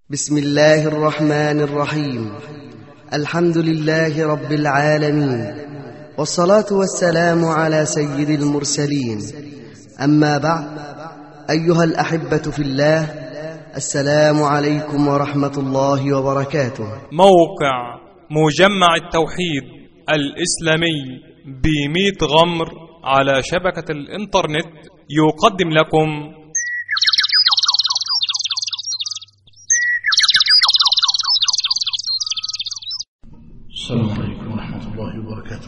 بسم الله الرحمن الرحيم الحمد لله رب العالمين والصلاة والسلام على سيد المرسلين أما بعد أيها الأحبة في الله السلام عليكم ورحمة الله وبركاته موقع مجمع التوحيد الإسلامي بميت غمر على شبكة الإنترنت يقدم لكم السلام عليكم ورحمة الله وبركاته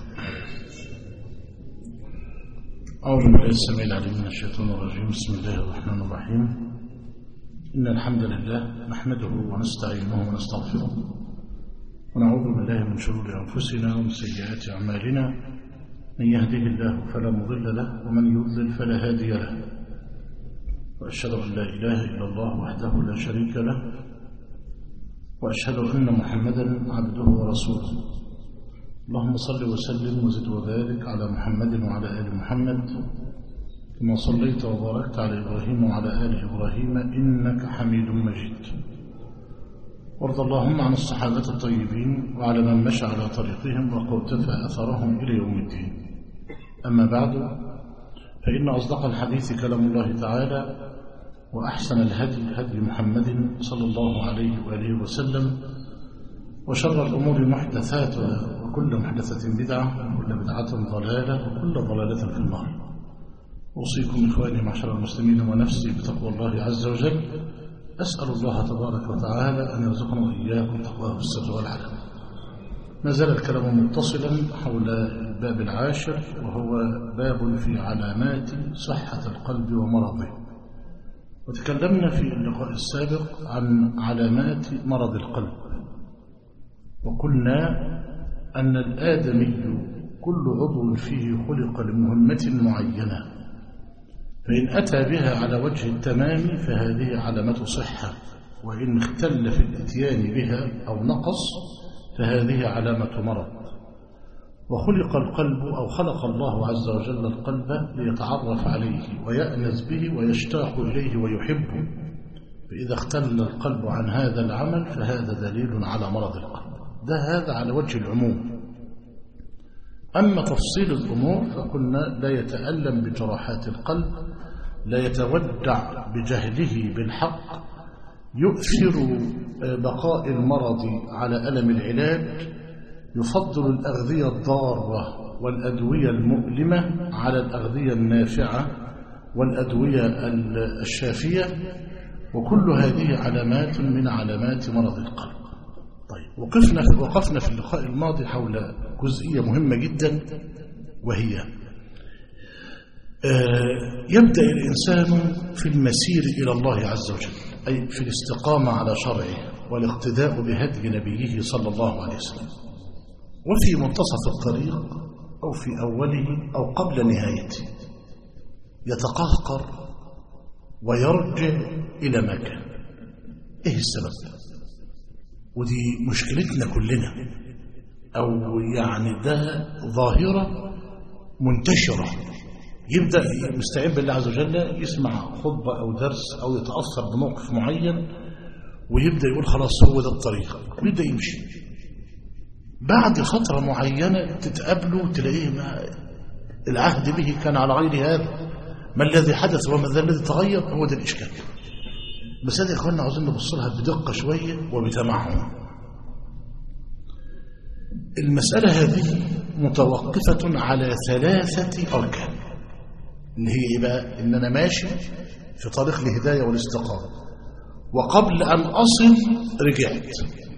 أعوذ بالله السميع العليم من الشيطان الرجيم بسم الله الرحمن الرحيم إن الحمد لله نحمده ونستعينه ونستغفره ونعوذ بالله من شرور أنفسنا ومن سيئات أعمالنا من يهده الله فلا مضل له ومن يضلل فلا هادي له وأشهد أن لا إله إلا الله وحده لا شريك له وأشهد أن محمدا عبده ورسوله اللهم صل وسلم وزد وبارك على محمد وعلى آل محمد كما صليت وباركت على إبراهيم وعلى آل إبراهيم إنك حميد مجيد وارض اللهم عن الصحابة الطيبين وعلى من مشى على طريقهم وقوتفى أثرهم إلى يوم الدين أما بعد فإن أصدق الحديث كلام الله تعالى وأحسن الهدي هدي محمد صلى الله عليه وآله وسلم وشر الأمور محدثاتها وكل محدثة بدعة وكل بدعة ضلالة وكل ضلالة في النار أوصيكم إخواني معشر المسلمين ونفسي بتقوى الله عز وجل أسأل الله تبارك وتعالى أن يرزقنا وإياكم تقواه في السر والعلم ما زال الكلام متصلا حول الباب العاشر وهو باب في علامات صحة القلب ومرضه وتكلمنا في اللقاء السابق عن علامات مرض القلب وقلنا أن الآدمي كل عضو فيه خلق لمهمة معينة فإن أتى بها على وجه التمام فهذه علامة صحة وإن اختل في الاتيان بها أو نقص فهذه علامة مرض وخلق القلب أو خلق الله عز وجل القلب ليتعرف عليه ويأنس به ويشتاق إليه ويحبه فإذا اختل القلب عن هذا العمل فهذا دليل على مرض القلب ده هذا على وجه العموم أما تفصيل الأمور فقلنا لا يتألم بجراحات القلب لا يتودع بجهله بالحق يؤثر بقاء المرض على ألم العلاج يفضل الأغذية الضارة والأدوية المؤلمة على الأغذية النافعة والأدوية الشافية وكل هذه علامات من علامات مرض القلب طيب وقفنا في وقفنا في اللقاء الماضي حول جزئية مهمة جدا وهي يبدأ الإنسان في المسير إلى الله عز وجل أي في الاستقامة على شرعه والاقتداء بهدي نبيه صلى الله عليه وسلم وفي منتصف الطريق أو في أوله أو قبل نهايته يتقهقر ويرجع إلى مكان إيه السبب ودي مشكلتنا كلنا أو يعني ده ظاهرة منتشرة يبدأ مستعين بالله عز وجل يسمع خطبة أو درس أو يتأثر بموقف معين ويبدأ يقول خلاص هو ده الطريق ويبدأ يمشي بعد فترة معينة تتقابله تلاقيه ما العهد به كان على غير هذا ما الذي حدث وما الذي تغير هو ده الإشكال بس هذه إخواننا عاوزين نبص لها بدقة شوية وبتمعن المسألة هذه متوقفة على ثلاثة أركان اللي هي إيه بقى إن أنا ماشي في طريق الهداية والاستقامة وقبل أن أصل رجعت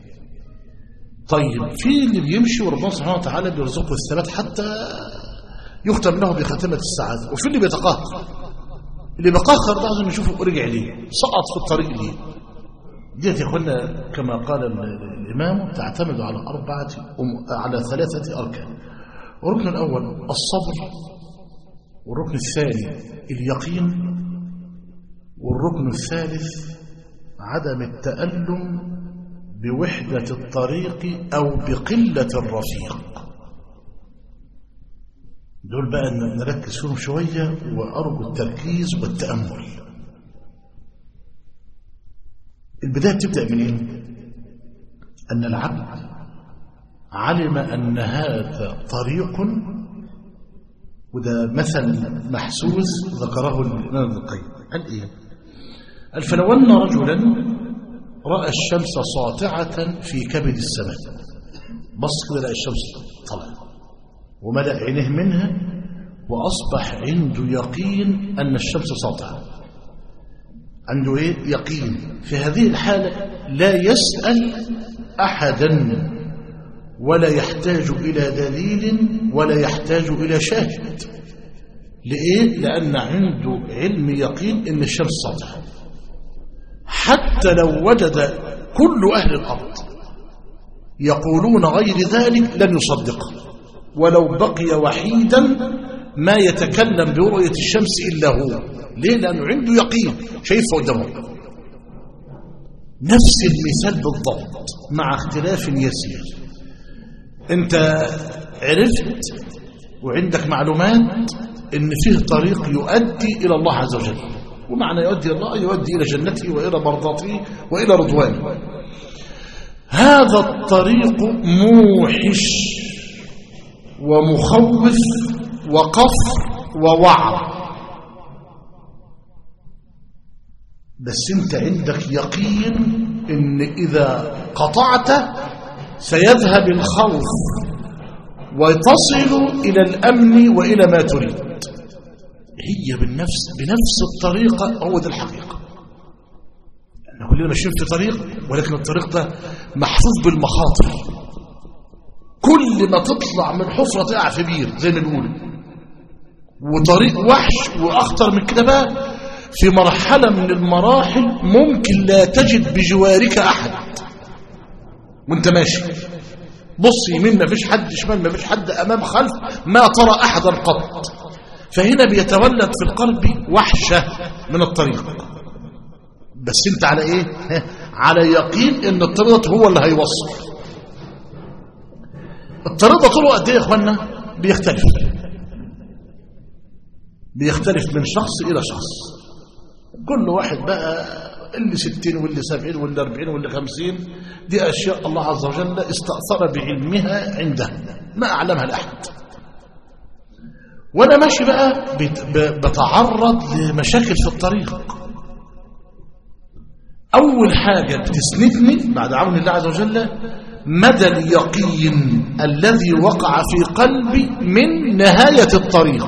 طيب في اللي بيمشي وربنا سبحانه وتعالى بيرزقه الثبات حتى يختم له بخاتمة السعادة وفي اللي بيتقهقر اللي بيقهقر ده لازم يشوفه رجع ليه سقط في الطريق ليه ديت يا اخوانا كما قال الامام تعتمد على اربعه على ثلاثه اركان الركن الاول الصبر والركن الثاني اليقين والركن الثالث عدم التألم بوحدة الطريق أو بقلة الرفيق دول بقى نركز فيهم شوية وأرجو التركيز والتأمل البداية تبدأ منين أن العبد علم أن هذا طريق وده مثل محسوس ذكره الإمام ابن القيم قال إيه قال فلو أن رجلا رأى الشمس ساطعة في كبد السماء بص كده لقى الشمس طلع وملأ عينيه منها وأصبح عنده يقين أن الشمس ساطعة عنده إيه؟ يقين في هذه الحالة لا يسأل أحدا ولا يحتاج إلى دليل ولا يحتاج إلى شاهد لإيه؟ لأن عنده علم يقين أن الشمس ساطعة حتى لو وجد كل أهل الأرض يقولون غير ذلك لن يصدقه ولو بقي وحيدا ما يتكلم برؤية الشمس إلا هو ليه؟ لأنه عنده يقين شايفه قدامه نفس المثال بالضبط مع اختلاف يسير انت عرفت وعندك معلومات ان فيه طريق يؤدي الى الله عز وجل ومعنى يؤدي الله يؤدي الى جنته والى مرضاته والى رضوانه هذا الطريق موحش ومخوف وقفر ووعر بس انت عندك يقين ان اذا قطعت سيذهب الخوف وتصل الى الامن والى ما تريد هي بالنفس بنفس الطريقه هو ده الحقيقه احنا كلنا ماشيين في طريق ولكن الطريق ده محفوظ بالمخاطر كل ما تطلع من حفره تقع في بير زي ما بيقولوا وطريق وحش واخطر من كده بقى في مرحلة من المراحل ممكن لا تجد بجوارك أحد وانت ماشي بص يمين ما فيش حد شمال ما فيش حد أمام خلف ما ترى أحدا قط فهنا بيتولد في القلب وحشة من الطريق بس انت على ايه على يقين ان الطريق هو اللي هيوصل الطريق ده طوله قد ايه يا اخوانا بيختلف بيختلف من شخص الى شخص كل واحد بقى اللي ستين واللي سبعين واللي أربعين واللي خمسين دي أشياء الله عز وجل استأثر بعلمها عنده ما أعلمها لأحد وأنا ماشي بقى بتعرض لمشاكل في الطريق أول حاجة بتسندني بعد عون الله عز وجل مدى اليقين الذي وقع في قلبي من نهاية الطريق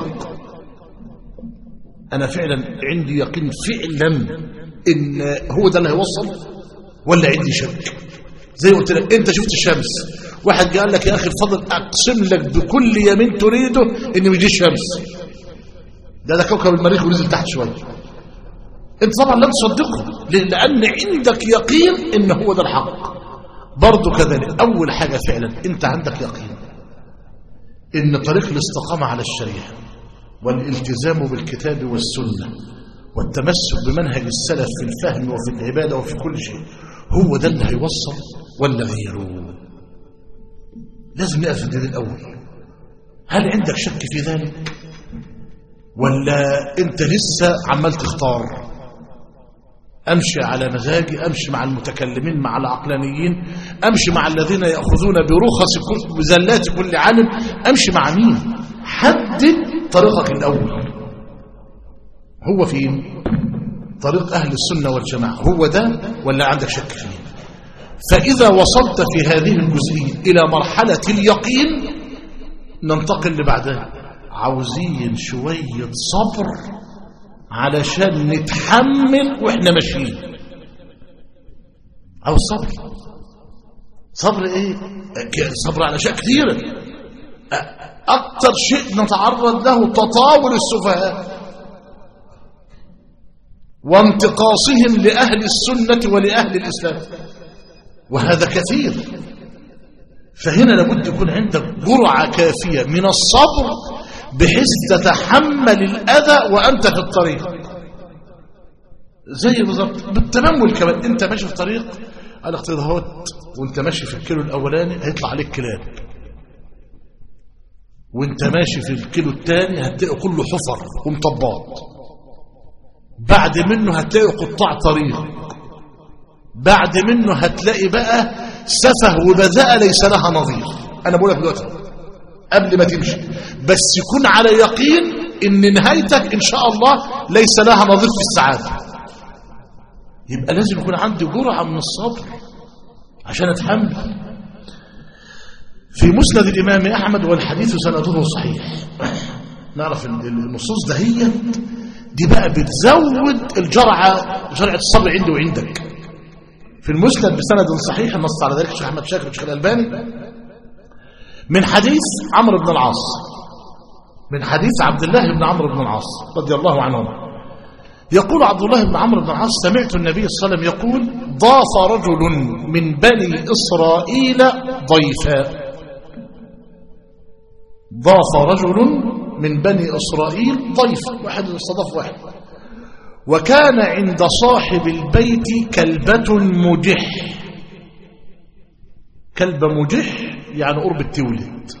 أنا فعلا عندي يقين فعلا إن هو ده اللي هيوصل ولا عندي شك زي قلت لك أنت شفت الشمس واحد قال لك يا أخي الفضل أقسم لك بكل يمين تريده إن مش دي الشمس ده ده كوكب المريخ ونزل تحت شوية أنت طبعا لم تصدقه لأن عندك يقين إن هو ده الحق برضه كذلك أول حاجة فعلا أنت عندك يقين إن طريق الاستقامة على الشريعة والالتزام بالكتاب والسنة والتمسك بمنهج السلف في الفهم وفي العبادة وفي كل شيء هو ده اللي هيوصل ولا غيره لازم نقف في الأول هل عندك شك في ذلك ولا انت لسه عمال تختار امشي على مزاجي امشي مع المتكلمين مع العقلانيين امشي مع الذين ياخذون برخص كل بزلات كل عالم امشي مع مين حدد طريقك الأول هو فين طريق أهل السنة والجماعة هو ده ولا عندك شك فيه فإذا وصلت في هذه الجزئية إلى مرحلة اليقين ننتقل لبعدها عاوزين شوية صبر علشان نتحمل وإحنا ماشيين أو صبر صبر إيه صبر على أشياء كثيرة أكثر شيء نتعرض له تطاول السفهاء وانتقاصهم لأهل السنة ولأهل الإسلام وهذا كثير فهنا لابد يكون عندك جرعة كافية من الصبر بحيث تتحمل الأذى وأنت في الطريق زي بالظبط بالتمول كمان انت ماشي في طريق قال اهوت وانت ماشي في الكيلو الاولاني هيطلع عليك كلاب وانت ماشي في الكيلو الثاني هتلاقي كله حفر ومطبات بعد منه هتلاقي قطاع طريق بعد منه هتلاقي بقى سفه وبذاءة ليس لها نظير انا بقول لك دلوقتي قبل ما تمشي بس يكون على يقين ان نهايتك ان شاء الله ليس لها نظير في السعادة يبقى لازم يكون عندي جرعة من الصبر عشان اتحمل في مسند الامام احمد والحديث سنده صحيح نعرف النصوص ده هي دي بقى بتزود الجرعة جرعة الصبر عندي وعندك في المسند بسند صحيح النص على ذلك الشيخ احمد شاكر الشيخ الالباني من حديث عمرو بن العاص من حديث عبد الله بن عمرو بن العاص رضي الله عنهما يقول عبد الله بن عمرو بن العاص سمعت النبي صلى الله عليه وسلم يقول ضاف رجل من بني إسرائيل ضيفا ضاف رجل من بني إسرائيل ضيفا واحد استضاف واحد وكان عند صاحب البيت كلبة مجح كلبة مجح يعني قرب التولد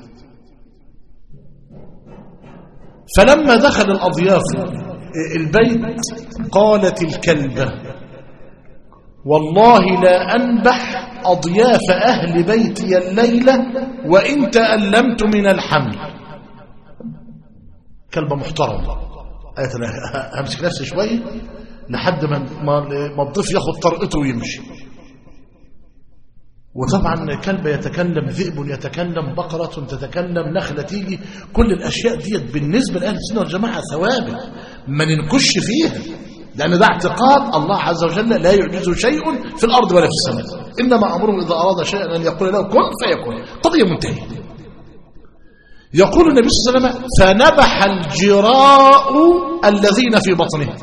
فلما دخل الأضياف البيت قالت الكلبة والله لا أنبح أضياف أهل بيتي الليلة وإن تألمت من الحمل كلبة محترمة قالت أنا همسك نفسي شوية لحد ما ما الضيف ياخد طرقته ويمشي وطبعا كلب يتكلم ذئب يتكلم بقرة تتكلم نخلة تيجي كل الأشياء ديت بالنسبة لأهل السنة والجماعة ثوابت ما ننكش فيها لأن ده اعتقاد الله عز وجل لا يعجزه شيء في الأرض ولا في السماء إنما أمره إذا أراد شيئا أن يقول له كن فيكون قضية منتهية يقول النبي صلى الله عليه وسلم فنبح الجراء الذين في بطنه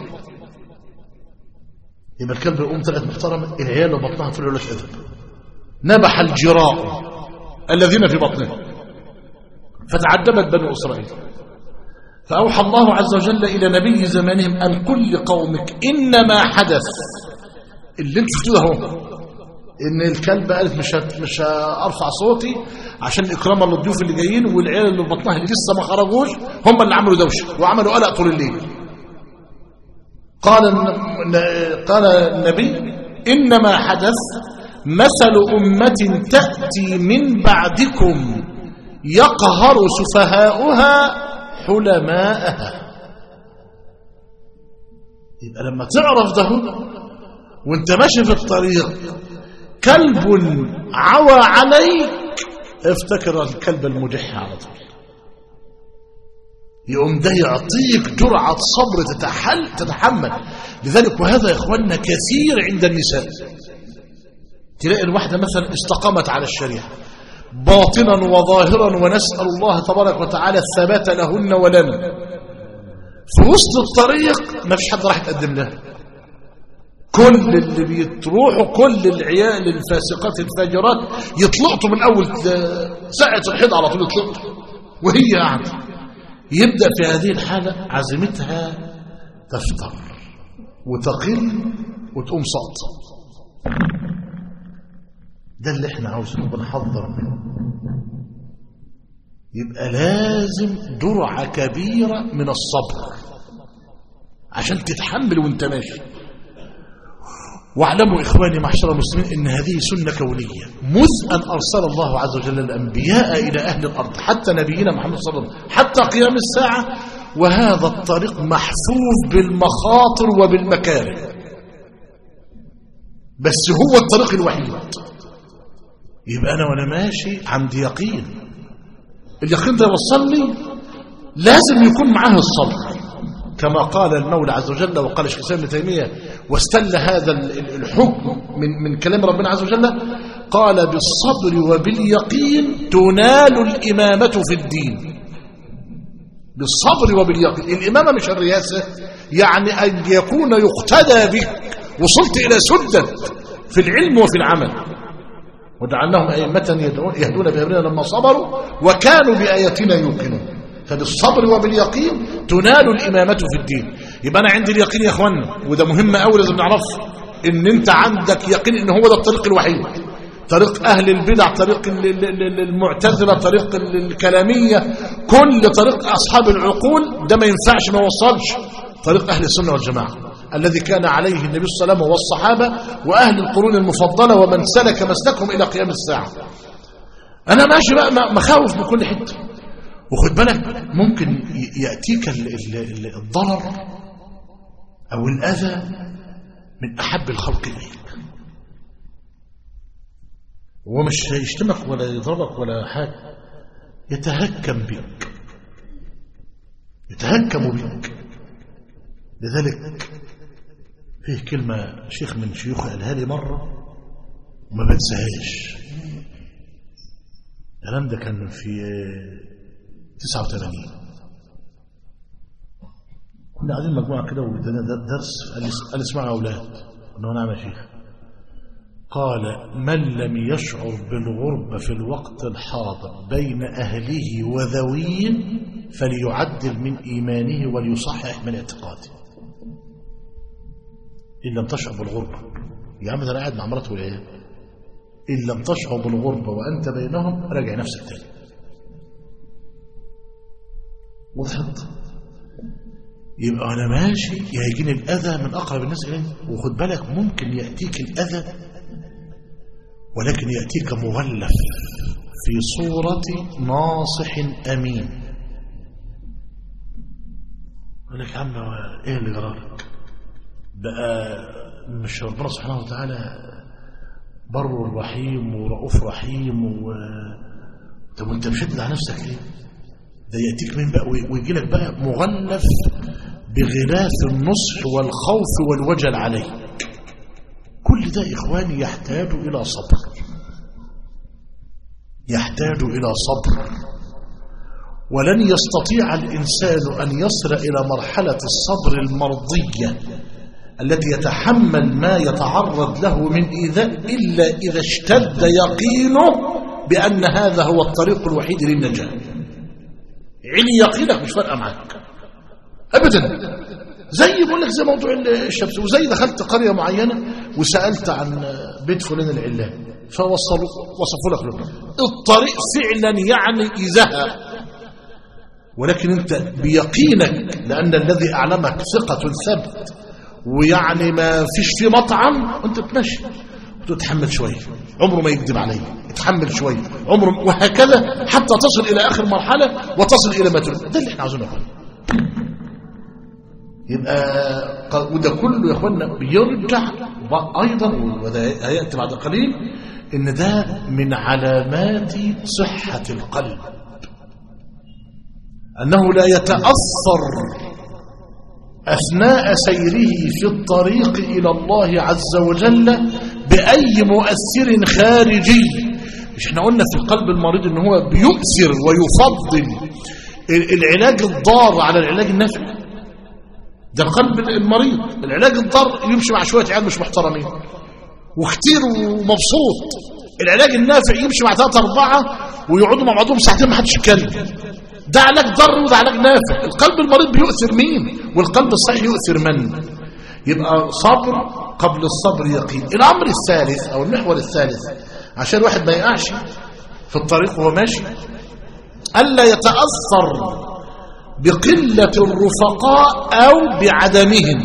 يبقى الكلب يقوم طلعت محترمة العيال وبطنها في الولاد أدب نبح الجراء الذين في بطنه فتعجبت بنو إسرائيل فأوحى الله عز وجل إلى نبي زمانهم أن كل قومك إنما حدث اللي انت شفتوه اهو ان الكلب قالت مش هت مش هارفع صوتي عشان اكراما للضيوف اللي جايين والعيال اللي في بطنها اللي لسه ما خرجوش هم اللي عملوا دوشه وعملوا قلق طول الليل قال قال النبي انما حدث مثل امه تاتي من بعدكم يقهر سفهاؤها حلماءها يبقى لما تعرف ده وانت ماشي في الطريق كلب عوى عليك افتكر الكلب المجح على طول يقوم ده يعطيك جرعة صبر تتحل تتحمل لذلك وهذا يا اخواننا كثير عند النساء تلاقي الواحدة مثلا استقامت على الشريعة باطنا وظاهرا ونسأل الله تبارك وتعالى الثبات لهن ولنا في وسط الطريق ما فيش حد راح يتقدم لها كل اللي بيتروحوا كل العيال الفاسقات الفاجرات يطلقوا من اول ساعه الحيض على طول يطلقوا وهي قاعده يبدا في هذه الحاله عزيمتها تفتر وتقل وتقوم سقط ده اللي احنا عاوزينه بنحضر منه يبقى لازم جرعه كبيره من الصبر عشان تتحمل وانت ماشي واعلموا إخواني معشر المسلمين إن هذه سنة كونية مذ أن أرسل الله عز وجل الأنبياء إلى أهل الأرض حتى نبينا محمد صلى الله عليه وسلم حتى قيام الساعة وهذا الطريق محفوظ بالمخاطر وبالمكاره بس هو الطريق الوحيد يبقى أنا وأنا ماشي عندي يقين اليقين ده يوصلني لازم يكون معاه الصبر كما قال المولى عز وجل وقال الشيخ الاسلام ابن تيميه واستل هذا الحكم من من كلام ربنا عز وجل قال بالصبر وباليقين تنال الامامه في الدين بالصبر وباليقين الامامه مش الرياسه يعني ان يكون يقتدى بك وصلت الى سده في العلم وفي العمل وجعلناهم ائمه يدعون يهدون بامرنا لما صبروا وكانوا باياتنا يوقنون فبالصبر وباليقين تنال الإمامة في الدين يبقى أنا عندي اليقين يا أخوانا وده مهم أوي لازم نعرفه إن أنت عندك يقين إن هو ده الطريق الوحيد طريق أهل البدع طريق المعتزلة طريق الكلامية كل طريق أصحاب العقول ده ما ينفعش ما وصلش طريق أهل السنة والجماعة الذي كان عليه النبي صلى الله عليه وسلم والصحابة وأهل القرون المفضلة ومن سلك مسلكهم إلى قيام الساعة أنا ماشي بقى مخاوف من كل حتة وخد بالك ممكن يأتيك الضرر أو الأذى من أحب الخلق إليك هو مش هيشتمك ولا يضربك ولا حاجة يتهكم بك يتهكم بك لذلك فيه كلمة شيخ من شيوخ قالها لي مرة وما بنساهاش الكلام ده كان في 89 كنا قاعدين مجموعة كده وادانا درس قال لي قال اسمعوا يا أولاد قلنا نعم يا شيخ قال من لم يشعر بالغربة في الوقت الحاضر بين أهله وذويه فليعدل من إيمانه وليصحح من اعتقاده إن لم تشعر بالغربة يا عم ده أنا قاعد مع مراتي والعيال إن لم تشعر بالغربة وأنت بينهم راجع نفسك تاني وضحت يبقى أنا ماشي يهيجيني الأذى من أقرب الناس إلي وخد بالك ممكن يأتيك الأذى ولكن يأتيك مغلف في صورة ناصح أمين يقول لك يا عم ايه اللي جرالك بقى مش ربنا سبحانه وتعالى بر رحيم ورؤوف رحيم و... طب وانت مشدد على نفسك ليه ده يأتيك من بقى ويجي لك بقى مغلف بغلاف النصح والخوف والوجل عليك كل ده إخواني يحتاج إلى صبر يحتاج إلى صبر ولن يستطيع الإنسان أن يصل إلى مرحلة الصبر المرضية التي يتحمل ما يتعرض له من إيذاء إلا إذا اشتد يقينه بأن هذا هو الطريق الوحيد للنجاة علي يقينك مش فارقة معاك أبدا زي بقول لك زي موضوع الشمس وزي دخلت قرية معينة وسألت عن بيت فلان العلان فوصلوا وصفوا لك له الطريق فعلا يعني إذاها ولكن انت بيقينك لأن الذي أعلمك ثقة ثبت ويعني ما فيش فيه مطعم انت تمشي وتتحمل شوية عمره ما يكذب عليه يتحمل شوية عمره وهكذا حتى تصل إلى آخر مرحلة وتصل إلى ما تريد ده اللي احنا عاوزينه يا يبقى وده كله يا اخوانا بيرجع ايضا وده هياتي بعد قليل ان ده من علامات صحه القلب انه لا يتاثر اثناء سيره في الطريق الى الله عز وجل باي مؤثر خارجي مش احنا قلنا في القلب المريض ان هو بيؤثر ويفضل العلاج الضار على العلاج النافع ده القلب المريض العلاج الضار يمشي مع شويه عيال مش محترمين وكتير ومبسوط العلاج النافع يمشي مع ثلاثة أربعة ويقعدوا مع بعضهم ساعتين ما حدش يتكلم ده علاج ضر وده علاج نافع القلب المريض بيؤثر مين والقلب الصحيح يؤثر من يبقى صبر قبل الصبر يقين الأمر الثالث أو المحور الثالث عشان الواحد ما يقعش في الطريق وهو ماشي ألا يتأثر بقلة الرفقاء أو بعدمهم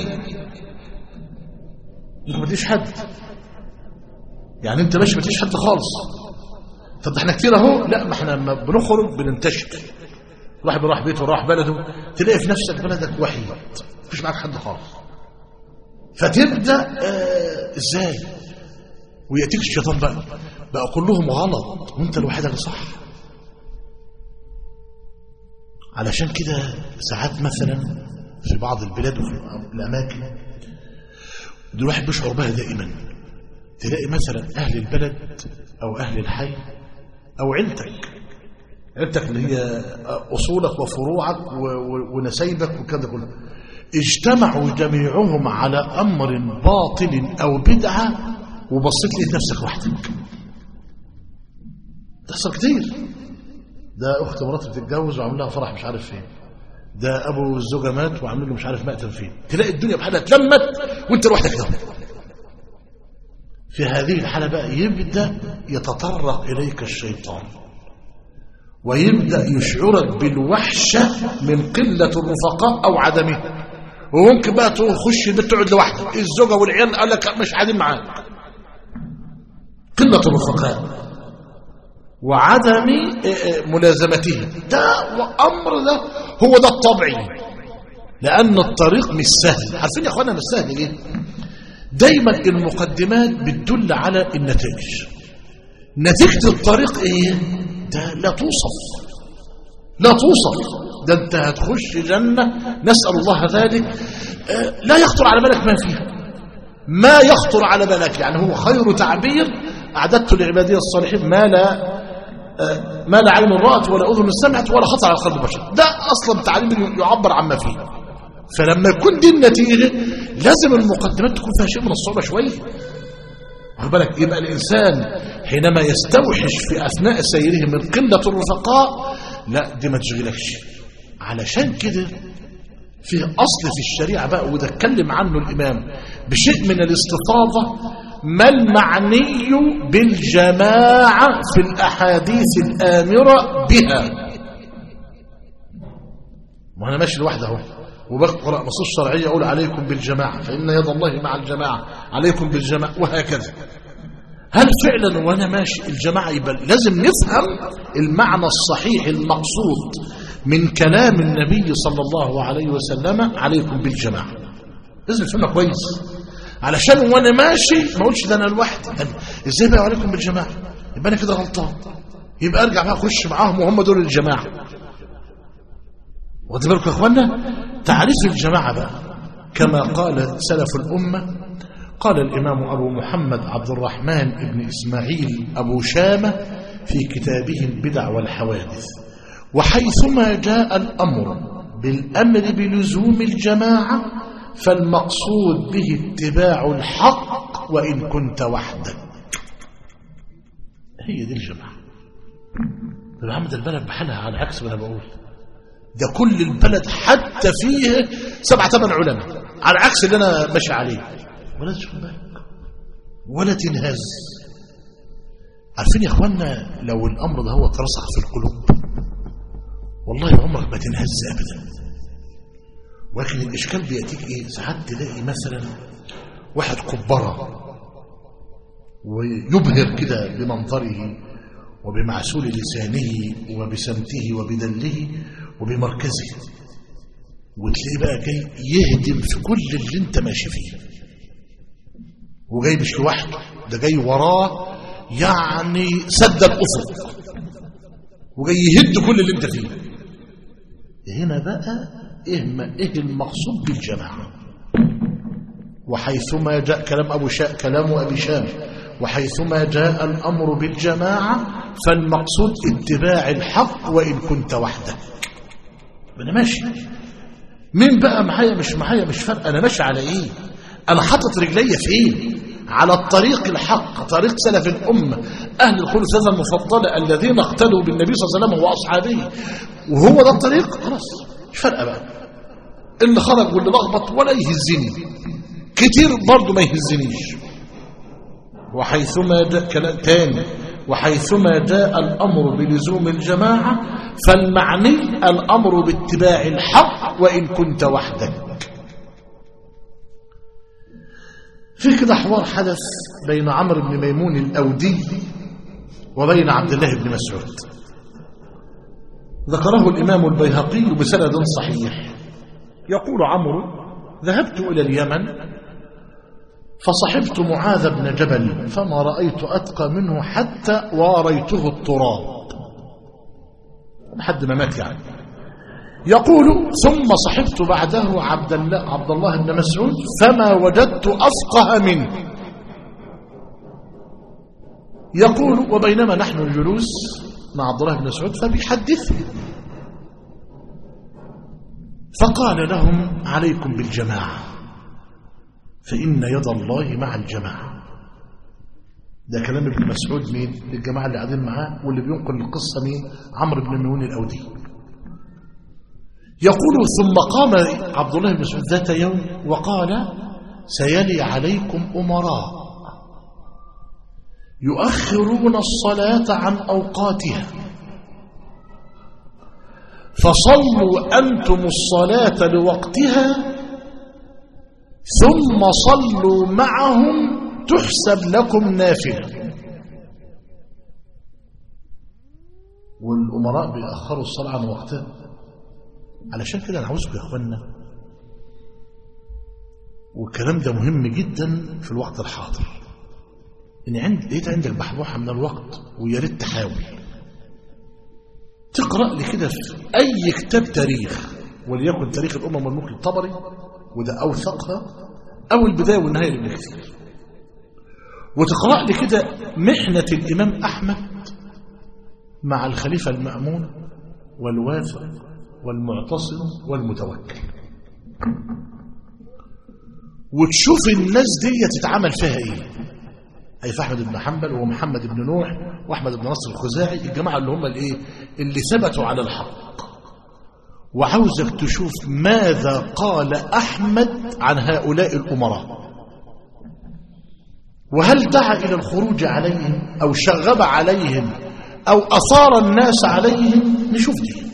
ما تديش حد يعني انت ماشي ما تديش حد خالص طب احنا كتير اهو لا ما احنا لما بنخرج بننتشر واحد بيروح بيته وراح بلده تلاقي في نفسك بلدك وحيد مفيش معاك حد خالص فتبدا آه ازاي وياتيك الشيطان بقى بقى كلهم غلط وانت الوحيد اللي صح علشان كده ساعات مثلا في بعض البلاد وفي الأماكن الواحد بيشعر بها دائما تلاقي مثلا أهل البلد أو أهل الحي أو عيلتك عيلتك اللي هي أصولك وفروعك ونسيبك وكذا كله اجتمعوا جميعهم على أمر باطل أو بدعة وبصيت لقيت نفسك وحدك تحصل كتير ده اخت مراتي بتتجوز وعامل لها فرح مش عارف فين ده ابو الزوجه مات وعامل له مش عارف مقتل فين تلاقي الدنيا بحالها اتلمت وانت لوحدك كده في هذه الحاله بقى يبدا يتطرق اليك الشيطان ويبدا يشعرك بالوحشه من قله الرفقاء او عدمه وممكن بقى تخش البيت تقعد لوحدك الزوجة والعيال قال لك مش قاعدين معاك قلة الرفقاء وعدم ملازمتهم ده أمر ده هو ده الطبيعي لأن الطريق مش سهل عارفين يا أخوانا مش سهل ليه دايما المقدمات بتدل على النتائج نتيجة الطريق ايه ده لا توصف لا توصف ده انت هتخش جنة نسأل الله ذلك آه لا يخطر على بالك ما فيها ما يخطر على بالك يعني هو خير تعبير أعددت لعبادية الصالحين ما لا آه ما لا عين رأت ولا أذن سمعت ولا خطر على قلب بشر ده أصلا تعليم يعبر عما فيه فلما يكون دي النتيجة لازم المقدمات تكون فيها شيء من الصعوبة شوية واخد بالك يبقى الإنسان حينما يستوحش في أثناء سيره من قلة الرفقاء لا دي ما تشغلكش علشان كده في أصل في الشريعة بقى وده اتكلم عنه الإمام بشيء من الاستفاضة ما المعني بالجماعة في الأحاديث الآمرة بها وأنا ماشي لوحده اهو وبقرأ نصوص شرعية أقول عليكم بالجماعة فإن يد الله مع الجماعة عليكم بالجماعة وهكذا هل فعلا وأنا ماشي الجماعة يبقى لازم نفهم المعنى الصحيح المقصود من كلام النبي صلى الله عليه وسلم عليكم بالجماعة لازم نفهمها كويس علشان وأنا ماشي ما أقولش ده أنا لوحدي إزاي بقى عليكم بالجماعة يبقى أنا كده غلطان يبقى أرجع بقى أخش معاهم وهم دول الجماعة واخد بالكم يا اخوانا تعريف الجماعه بقى كما قال سلف الامه قال الامام ابو محمد عبد الرحمن بن اسماعيل ابو شامه في كتابه البدع والحوادث وحيثما جاء الامر بالامر بلزوم الجماعه فالمقصود به اتباع الحق وان كنت وحدك هي دي الجماعه محمد البلد بحالها على عكس ما انا بقول ده كل البلد حتى فيه سبعة ثمان علماء على عكس اللي انا ماشي عليه ولا تشوف بالك ولا تنهز عارفين يا اخوانا لو الامر ده هو اترسخ في القلوب والله عمرك ما تنهز ابدا ولكن الاشكال بياتيك ايه ساعات تلاقي مثلا واحد كبره ويبهر كده بمنظره وبمعسول لسانه وبسمته وبدله وبمركزه وتلاقيه بقى جاي يهدم في كل اللي انت ماشي فيه وجاي مش لوحده ده جاي وراه يعني سد الافق وجاي يهد كل اللي انت فيه هنا بقى ايه ما ايه المقصود بالجماعه وحيثما جاء كلام ابو شاء كلام ابي شام وحيثما جاء الامر بالجماعه فالمقصود اتباع الحق وان كنت وحدك انا ماشي مين بقى معايا مش معايا مش فارقه انا ماشي على ايه انا حاطط رجليا فين على الطريق الحق طريق سلف الأمة أهل الخلفاء المفضلة الذين اقتدوا بالنبي صلى الله عليه وسلم وأصحابه وهو ده الطريق خلاص مش فارقه بقى اللي خرج واللي لخبط ولا يهزني كتير برضه ما يهزنيش وحيثما جاء كلام تاني وحيثما جاء الأمر بلزوم الجماعة فالمعني الأمر باتباع الحق وإن كنت وحدك في كده حوار حدث بين عمرو بن ميمون الأودي وبين عبد الله بن مسعود ذكره الإمام البيهقي بسند صحيح يقول عمرو ذهبت إلى اليمن فصحبت معاذ بن جبل فما رأيت أتقى منه حتى واريته التراب لحد ما مات يعني يقول ثم صحبت بعده عبد الله, عبد الله بن مسعود فما وجدت أفقه منه يقول وبينما نحن جلوس مع عبد الله بن مسعود فبيحدثني فقال لهم عليكم بالجماعة فإن يد الله مع الجماعة ده كلام ابن مسعود مين للجماعة اللي قاعدين معاه واللي بينقل القصة مين عمرو بن ميمون الأودي يقول ثم قام عبد الله بن مسعود ذات يوم وقال سيلي عليكم أمراء يؤخرون الصلاة عن أوقاتها فصلوا أنتم الصلاة لوقتها ثم صلوا معهم تحسب لكم نافلة والأمراء بيأخروا الصلاة عن وقتها علشان كده أنا عاوزكم يا إخوانا والكلام ده مهم جدا في الوقت الحاضر إن عند لقيت عندك بحبوحة من الوقت ويا ريت تحاول تقرأ لي كده في أي كتاب تاريخ وليكن تاريخ الأمم والملك الطبري وده أوثقها أو البداية والنهاية لابن كثير وتقرأ لي كده محنة الإمام أحمد مع الخليفة المأمون والواثق والمعتصم والمتوكل وتشوف الناس دي تتعامل فيها ايه اي في احمد بن حنبل ومحمد بن نوح واحمد بن نصر الخزاعي الجماعه اللي هم الايه اللي ثبتوا على الحق وعاوزك تشوف ماذا قال احمد عن هؤلاء الامراء وهل دعا الى الخروج عليهم او شغب عليهم او اثار الناس عليهم نشوف دي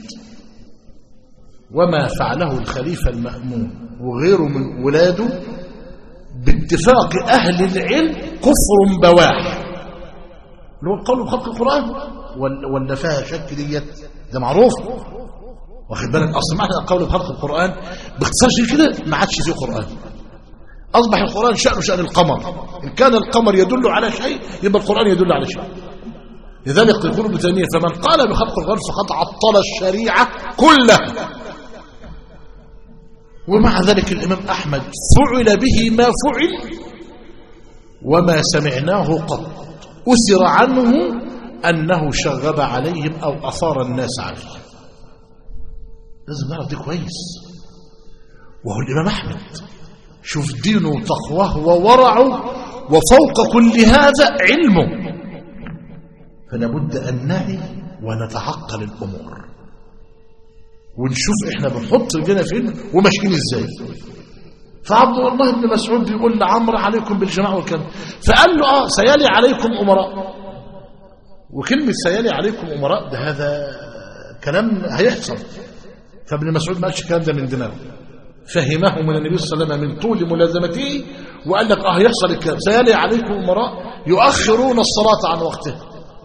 وما فعله الخليفه المامون وغيره من ولاده باتفاق أهل العلم كفر بواح اللي هو القول بخلق القرآن ولا فيها شك ديت ده معروف واخد بالك اصل معنى القول بخلق القرآن باختصار شيء كده ما عادش فيه قرآن أصبح القرآن شأنه شأن القمر إن كان القمر يدل على شيء يبقى القرآن يدل على شيء لذلك يقول ابن تيمية فمن قال بخلق القرآن فقد عطل الشريعة كلها ومع ذلك الإمام أحمد فعل به ما فعل وما سمعناه قط أسر عنه أنه شغب عليهم أو أثار الناس عليه لازم نعرف دي كويس وهو الإمام أحمد شوف دينه وتقواه وورعه وفوق كل هذا علمه فلا بد أن نعي ونتعقل الأمور ونشوف احنا بنحط رجلنا فين وماشيين ازاي فعبد الله بن مسعود بيقول لعمرو عليكم بالجماعه والكلام فقال له اه سيالي عليكم امراء وكلمه سيالي عليكم امراء ده هذا كلام هيحصل فابن مسعود ما قالش الكلام ده من دماغه فهمه من النبي صلى الله عليه وسلم من طول ملازمته وقال لك اه هيحصل الكلام سيالي عليكم امراء يؤخرون الصلاه عن وقتها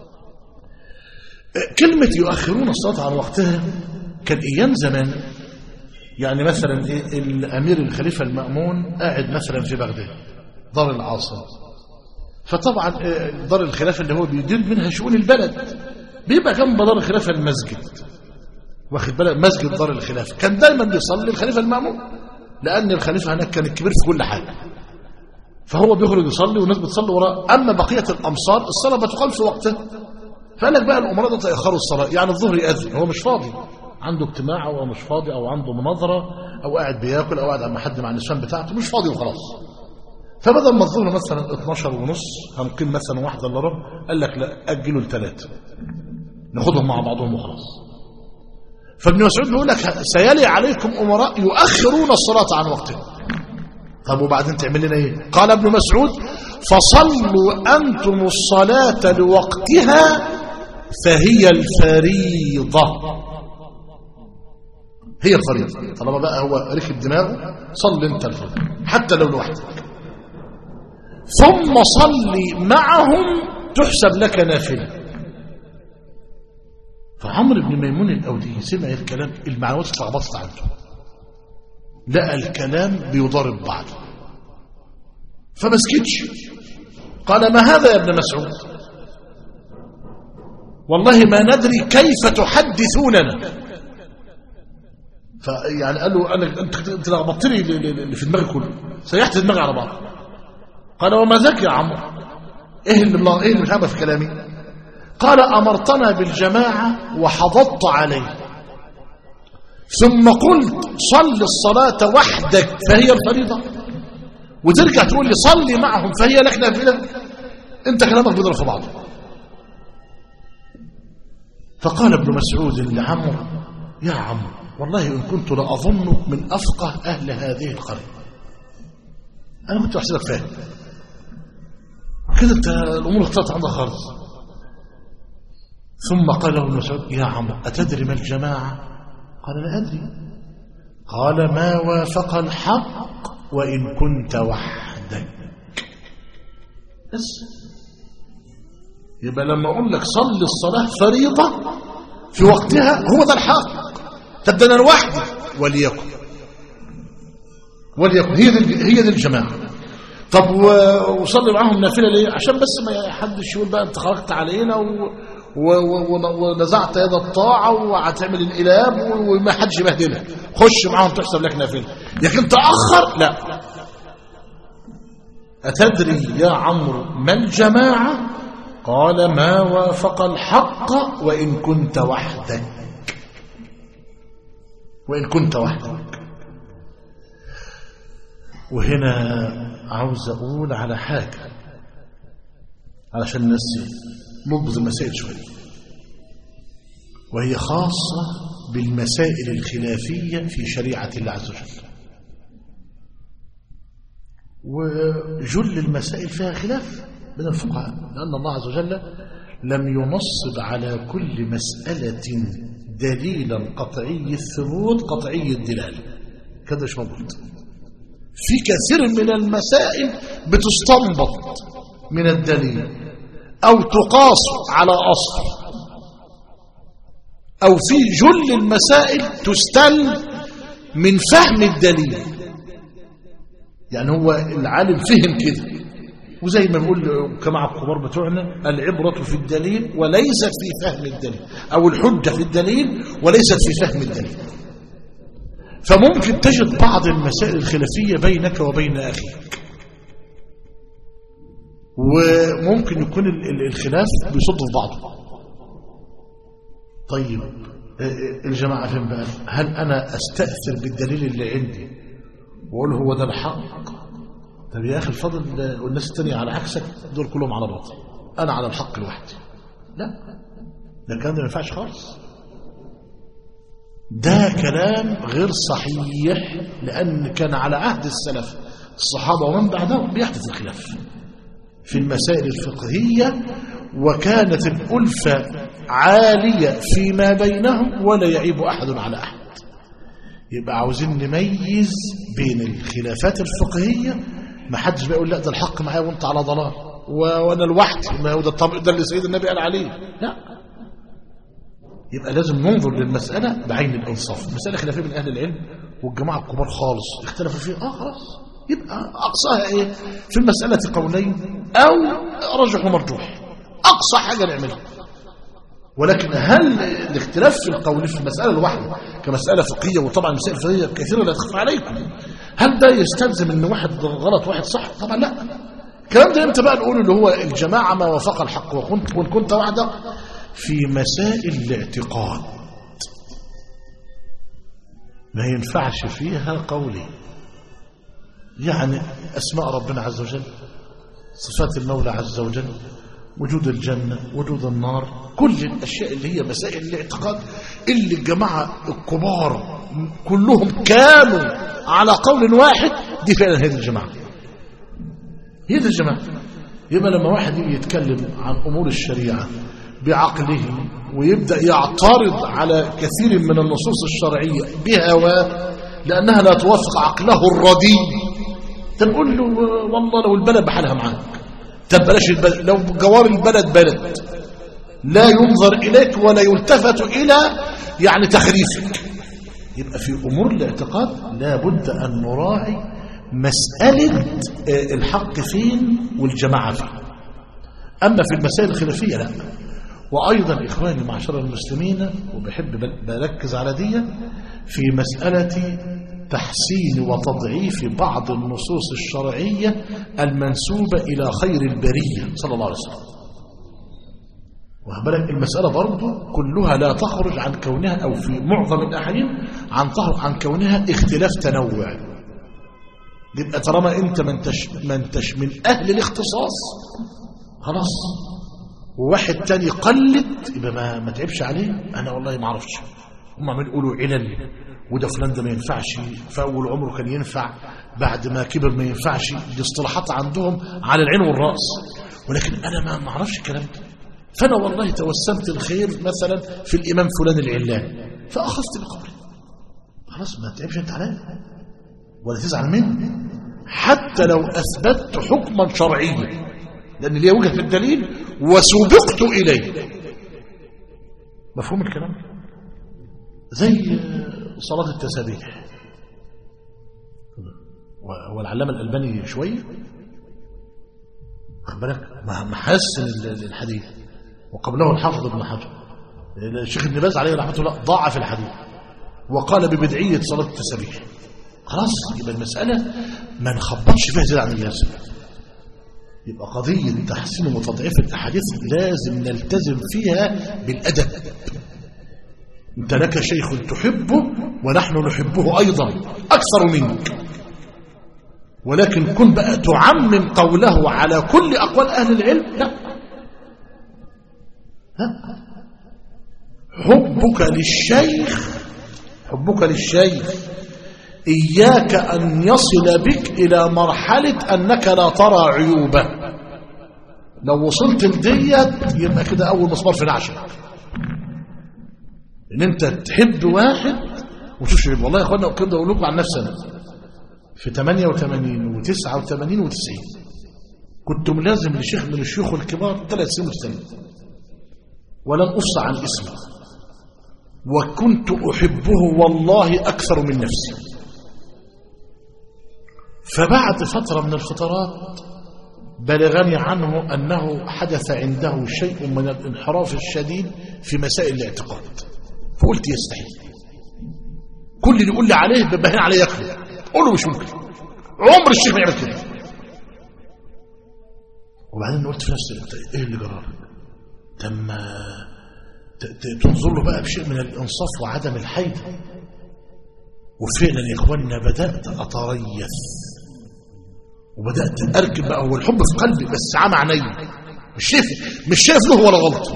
كلمه يؤخرون الصلاه عن وقتها كان ايام زمان يعني مثلا إيه الامير الخليفه المامون قاعد مثلا في بغداد دار العاصمه فطبعا دار الخلافه اللي هو بيدير منها شؤون البلد بيبقى جنب دار الخلافه المسجد واخد بالك مسجد دار الخلافه كان دايما بيصلي الخليفه المامون لان الخليفه هناك كان الكبير في كل حاجه فهو بيخرج يصلي والناس بتصلي وراه اما بقيه الامصار الصلاه بتقال في وقتها فقال لك بقى الامراء ده تاخروا الصلاه يعني الظهر ياذن هو مش فاضي عنده اجتماع او مش فاضي او عنده مناظره او قاعد بياكل او قاعد مع حد مع النسوان بتاعته مش فاضي وخلاص فبدل ما الظهر مثلا 12 ونص هنقيم مثلا واحده الا ربع قال لك لا اجلوا لثلاثه ناخدهم مع بعضهم وخلاص فابن مسعود بيقول لك سيلي عليكم امراء يؤخرون الصلاه عن وقتها طب وبعدين تعمل لنا ايه قال ابن مسعود فصلوا انتم الصلاه لوقتها فهي الفريضه هي الفريضة طالما بقى هو ركب دماغه صل انت الفريضة حتى لو لوحدك ثم صلي معهم تحسب لك نافلة فعمرو بن ميمون الأودي سمع الكلام المعلومات اتلخبطت عنده لقى الكلام بيضارب بعض فما سكتش قال ما هذا يا ابن مسعود والله ما ندري كيف تحدثوننا فيعني قال له انا انت انت لخبطتني اللي في دماغي كله سيحت دماغي على بعض قال وما ذاك يا عمرو ايه اللي ايه اللي مش في كلامي قال امرتنا بالجماعه وحضضت عليه ثم قلت صل الصلاه وحدك فهي الفريضه وترجع تقول لي صلي معهم فهي لك نافله انت كلامك بيضرب في بعضه فقال ابن مسعود لعمرو يا عمرو والله إن كنت لأظنك من أفقه أهل هذه القرية أنا كنت أحسبك فاهم كده أنت الأمور اختلطت عندك خالص ثم قال له المسعود يا عمرو أتدري ما الجماعة قال لا أدري قال ما وافق الحق وإن كنت وحدك بس يبقى لما أقول لك صل الصلاة فريضة في وقتها هو ده الحق طب ده أنا لوحدي وليكن وليكن هي دي هي دي الجماعة طب و- وصلي معاهم نافلة ليه عشان بس ما حدش يقول بقى انت خرجت علينا و... و... و... و- ونزعت يد الطاعة وهتعمل الإلاب و- وما حدش يبهدلك خش معاهم تحسب لك نافلة لكن تأخر لا أتدري يا عمرو ما الجماعة قال ما وافق الحق وإن كنت وحدك وإن كنت وحدك وهنا عاوز أقول على حاجة علشان الناس نضبط المسائل شوية وهي خاصة بالمسائل الخلافية في شريعة الله عز وجل وجل المسائل فيها خلاف بين الفقهاء لأن الله عز وجل لم ينصب على كل مسألة دليلا قطعي الثبوت قطعي الدلالة كده مش موجود في كثير من المسائل بتستنبط من الدليل أو تقاس على أصل أو في جل المسائل تستل من فهم الدليل يعني هو العالم فهم كده وزي ما بنقول كما الكبار بتوعنا العبرة في الدليل وليست في فهم الدليل أو الحجة في الدليل وليست في فهم الدليل فممكن تجد بعض المسائل الخلافية بينك وبين أخيك وممكن يكون ال- ال- الخلاف بيصد في بعضه طيب ا- الجماعة فين بقى هل أنا أستأثر بالدليل اللي عندي وأقول هو ده الحق طب يا أخي الفضل والناس التانية على عكسك دول كلهم على باطل أنا على الحق لوحدي لا ده الكلام ده ما ينفعش خالص ده كلام غير صحيح لأن كان على عهد السلف الصحابة ومن بعدهم بيحدث الخلاف في المسائل الفقهية وكانت الألفة عالية فيما بينهم ولا يعيب أحد على أحد يبقى عاوزين نميز بين الخلافات الفقهية ما حدش بيقول لا ده الحق معايا وانت على ضلال و- وانا لوحدي ما هو ده الطبق ده اللي سيد النبي قال عليه لا يبقى لازم ننظر للمسألة بعين الإنصاف المسألة خلافية بين أهل العلم والجماعة الكبار خالص اختلفوا فيها اه خلاص يبقى أقصاها إيه في المسألة قولين أو رجح ومرجوح أقصى حاجة نعملها ولكن هل الاختلاف في القول في المسألة الواحدة كمسألة فقهية وطبعا المسائل الفقهية كثيرة لا تخفى عليكم هل ده يستلزم ان واحد غلط واحد صح طبعا لا الكلام ده امتى بقى نقول اللي هو الجماعة ما وافق الحق وكنت وان كنت وحدك في مسائل الاعتقاد ما ينفعش فيها قولي يعني أسماء ربنا عز وجل صفات المولى عز وجل وجود الجنة وجود النار كل الأشياء اللي هي مسائل الاعتقاد اللي الجماعة الكبار كلهم كانوا على قول واحد دي فعلا هذه الجماعة هي دي الجماعة يبقى لما واحد يجي يتكلم عن أمور الشريعة بعقله ويبدأ يعترض على كثير من النصوص الشرعية بهواه لأنها لا توافق عقله الرديء تقول له والله لو البلد بحالها معاك طب بلاش البلد لو جوار البلد بلد لا ينظر إليك ولا يلتفت إلى يعني تخريفك يبقى في أمور الاعتقاد لا بد أن نراعي مسألة آه، الحق فين والجماعة فين أما في المسائل الخلافية لا وأيضا إخواني معشر المسلمين وبحب بل- بركز على دي في مسألة تحسين وتضعيف بعض النصوص الشرعية المنسوبة إلى خير البرية صلى الله عليه وسلم وهبالك المسألة برضو كلها لا تخرج عن كونها أو في معظم الأحيان عن تخرج عن كونها اختلاف تنوع يبقى طالما أنت ما انتش, ما انتش من أهل الاختصاص خلاص وواحد تاني قلد يبقى ما, ما تعبش عليه أنا والله ما اعرفش هم عمال يقولوا علل وده فلان ده ما ينفعش في أول عمره كان ينفع بعد ما كبر ما ينفعش دي اصطلاحات عندهم على العين والرأس ولكن أنا ما ما اعرفش الكلام ده فأنا والله توسمت الخير مثلا في الإمام فلان العلان فأخذت بقوله خلاص ما تعبش أنت عليه ولا تزعل منه حتى لو أثبتت حكما شرعيا لأن ليه وجهة الدليل وسبقت إليه مفهوم الكلام زي صلاة التسابيح هو العلامة الألباني شوية خد بالك محسن الحديث وقبله الحافظ ابن حجر الشيخ ابن باز عليه رحمه الله ضاعف الحديث وقال ببدعية صلاة التسابيح خلاص يبقى المسألة ما نخبطش فيها زيادة عن اللازم يبقى قضية تحسين وتضعيف الأحاديث لازم نلتزم فيها بالأدب أنت لك شيخ تحبه ونحن نحبه أيضا أكثر منك ولكن كن بقى تعمم قوله على كل أقوال أهل العلم لا لا حبك للشيخ حبك للشيخ إياك أن يصل بك إلى مرحلة أنك لا ترى عيوبه لو وصلت لديت يبقى كده أول مسمار في نعشك إن أنت تحب واحد وتشوفش عيوبه والله يا أخوانا الكلام ده أقول لكم عن نفسي أنا في 88 و89 و90 كنت ملازم لشيخ من الشيوخ الكبار ثلاث سنين مستمر ولن أفصى عن اسمه وكنت أحبه والله أكثر من نفسي فبعد فترة من الفترات بلغني عنه أنه حدث عنده شيء من الانحراف الشديد في مسائل الاعتقاد فقلت يستحيل كل اللي يقول لي عليه ببهين عليه يكفي قول له مش ممكن عمر الشيخ ما يعمل كده وبعدين قلت في نفسي ايه اللي جرالك لما تنظر له بقى بشيء من الانصاف وعدم الحيد وفعلا يا اخواننا بدات اتريث وبدات اركب بقى هو الحب في قلبي بس عمى عيني مش شايف مش شايف له ولا غلط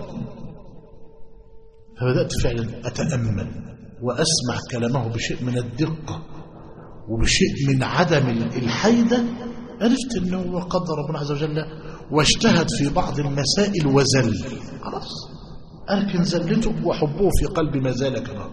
فبدات فعلا اتامل واسمع كلامه بشيء من الدقه وبشيء من عدم الحيده عرفت انه قدر ربنا عز وجل واجتهد في بعض المسائل وزل خلاص أركن زلته وحبه في قلبي ما زال كما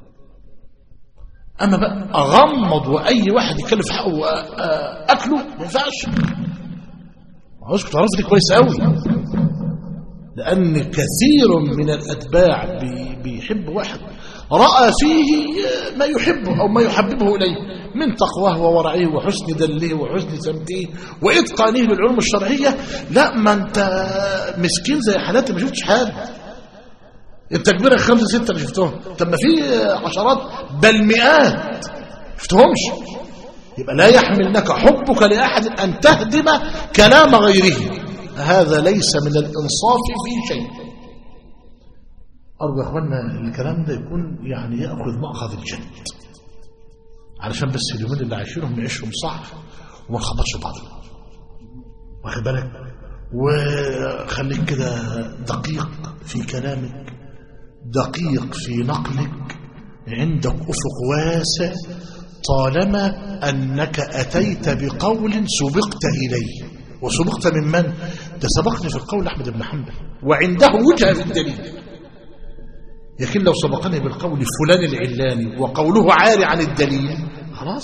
أما بقى أغمض وأي واحد يتكلم في حقه أكله ما ينفعش عاوزك تعرف دي كويس قوي لأن كثير من الأتباع بيحب واحد رأى فيه ما يحبه أو ما يحببه إليه من تقواه وورعه وحسن دله وحسن سمته وإتقانه للعلوم الشرعية لا ما أنت مسكين زي حالاتي ما شفتش حاجة انت كبيرة خمسة ستة اللي شفتهم طب ما في عشرات بل مئات شفتهمش يبقى لا يحملنك حبك لأحد أن تهدم كلام غيره هذا ليس من الإنصاف في شيء أرجو يا أخوانا الكلام ده يكون يعني يأخذ مأخذ الجد علشان بس اليومين اللي عايشينهم نعيشهم صح وما نخبطش بعضنا واخد بالك وخليك كده دقيق في كلامك دقيق في نقلك عندك أفق واسع طالما أنك أتيت بقول سبقت إليه وسبقت من من؟ ده سبقني في القول أحمد بن حنبل وعنده وجهة في الدليل لكن لو سبقني بالقول فلان العلاني وقوله عاري عن الدليل خلاص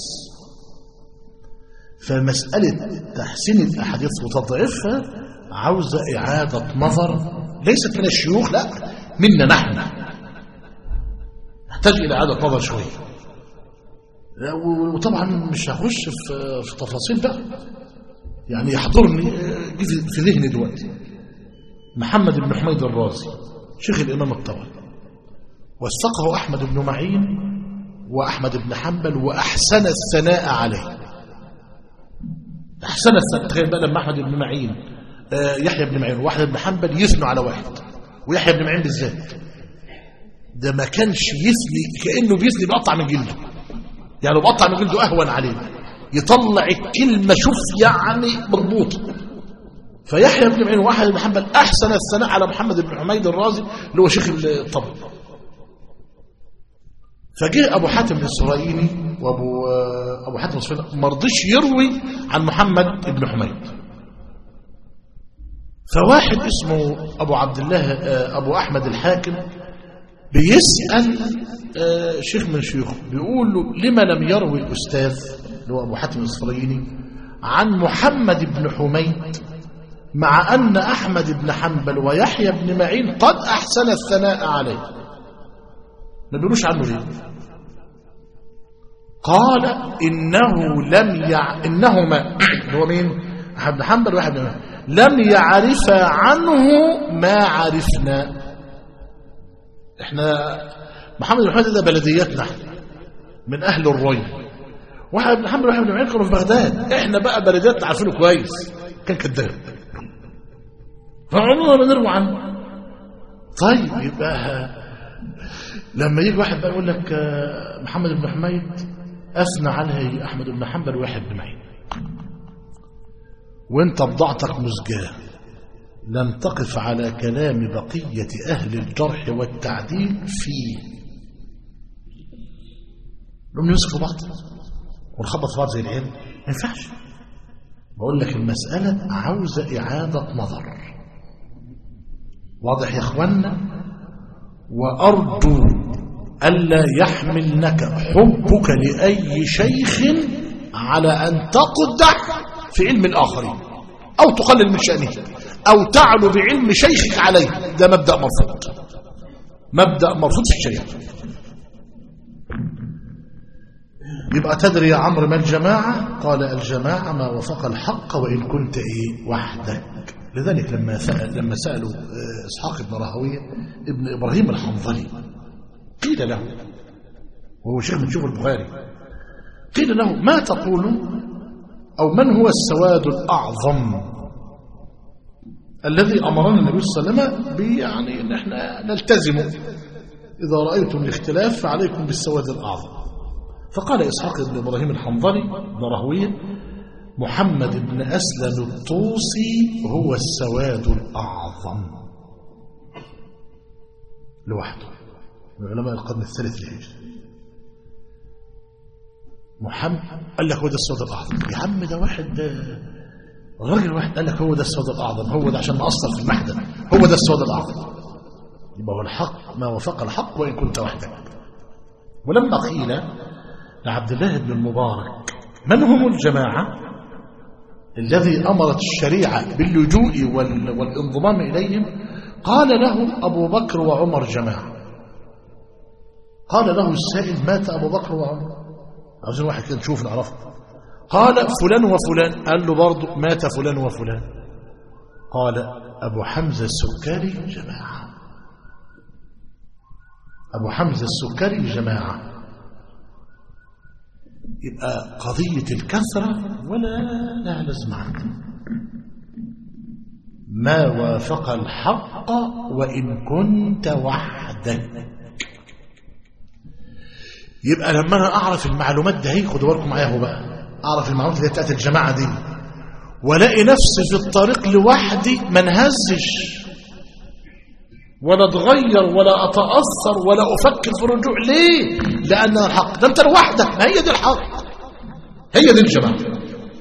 فمسألة تحسين الأحاديث وتضعيفها عاوزة إعادة نظر ليست من الشيوخ لا منا نحن نحتاج إلى إعادة نظر شوية وطبعا مش هخش في, في تفاصيل بقى يعني يحضرني في ذهني دلوقتي محمد بن حميد الرازي شيخ الإمام الطبري وثقه أحمد بن معين وأحمد بن حنبل وأحسن الثناء عليه أحسن الثناء تخيل بقى لما أحمد بن معين يحيى بن معين وواحد بن حنبل يثنوا على واحد ويحيى بن معين بالذات ده ما كانش يثني كأنه بيثني بيقطع من جلده يعني بقطع من جلده أهون عليه يطلع الكلمة شوف يعني مضبوطة فيحيى بن معين وواحد بن حنبل أحسن الثناء على محمد بن حميد الرازي اللي هو شيخ الطبري فجاء أبو حاتم الإسرائيلي وأبو أبو حاتم الإسرائيلي ما رضيش يروي عن محمد بن حميد فواحد اسمه أبو عبد الله أبو أحمد الحاكم بيسأل شيخ من شيوخه بيقول له لما لم يروي الأستاذ اللي هو أبو حاتم الإسرائيلي عن محمد بن حميد مع أن أحمد بن حنبل ويحيى بن معين قد أحسن الثناء عليه ما بيقولوش عنه ليه قال إنه لم يع... إنهما هو مين أحمد بن حنبل ويحيى بن معين لم يعرفا عنه ما عرفنا احنا محمد بن حميد ده بلدياتنا احنا من أهل الري واحد بن حنبل واحد بن معين كانوا في بغداد احنا بقى بلدياتنا عارفينه كويس كان كذاب فعمرنا ما نروى عنه طيب يبقى لما يجي واحد بقى يقول لك آه، محمد بن حميد اثنى عليه احمد بن حنبل واحد بن معين وانت بضاعتك مزجاه لم تقف على كلام بقية أهل الجرح والتعديل فيه لهم نمسك في بعض ونخبط في بعض زي العيال ما ينفعش بقول لك المسألة عاوزة إعادة نظر واضح يا إخوانا وأرجو ألا يحملنك حبك لأي شيخ على أن تقدح في علم الآخرين أو تقلل من شأنه أو تعلو بعلم شيخك عليه ده مبدأ مرفوض مبدأ مرفوض في الشريعة يبقى تدري يا عمرو ما الجماعة قال الجماعة ما وفق الحق وإن كنت إيه وحدك لذلك لما سأل لما سألوا آه، إسحاق بن راهوية ابن إبراهيم الحنظلي قيل له وهو شيخ من شيوخ البخاري قيل له ما تقول أو من هو السواد الأعظم الذي أمرنا النبي صلى الله عليه وسلم بيعني أن احنا نلتزم إذا رأيتم الاختلاف فعليكم بالسواد الأعظم فقال إسحاق بن إبراهيم الحنظلي بن راهويه محمد بن أسلم الطوسي هو السواد الأعظم لوحده من علماء القرن الثالث الهجري محمد قال لك هو ده السواد الأعظم يا عم ده واحد ده راجل واحد قال لك هو ده السواد الأعظم هو ده عشان نأصل في المحدث هو ده السواد الأعظم يبقى هو الحق ما وفق الحق وإن كنت وحدك ولما قيل لعبد الله بن المبارك من هم الجماعة الذي أمرت الشريعة باللجوء وال- والانضمام إليهم قال له أبو بكر وعمر جماعة قال له السائل مات أبو بكر وعمر عاوزين واحد كده نشوف نعرفه قال فلان وفلان قال له برضه مات فلان وفلان قال أبو حمزة السكري جماعة أبو حمزة السكري جماعة يبقى قضية الكثرة ولا لا لازم عندنا ما وافق الحق وإن كنت وحدك يبقى لما أنا أعرف المعلومات ده هي خدوا بالكم معايا هو بقى أعرف المعلومات اللي بتاعت الجماعة دي ولاقي نفسي في الطريق لوحدي ما انهزش ولا اتغير ولا اتاثر ولا افكر في الرجوع ليه لان الحق ده انت لوحدك ما هي دي الحق هي دي الجماعه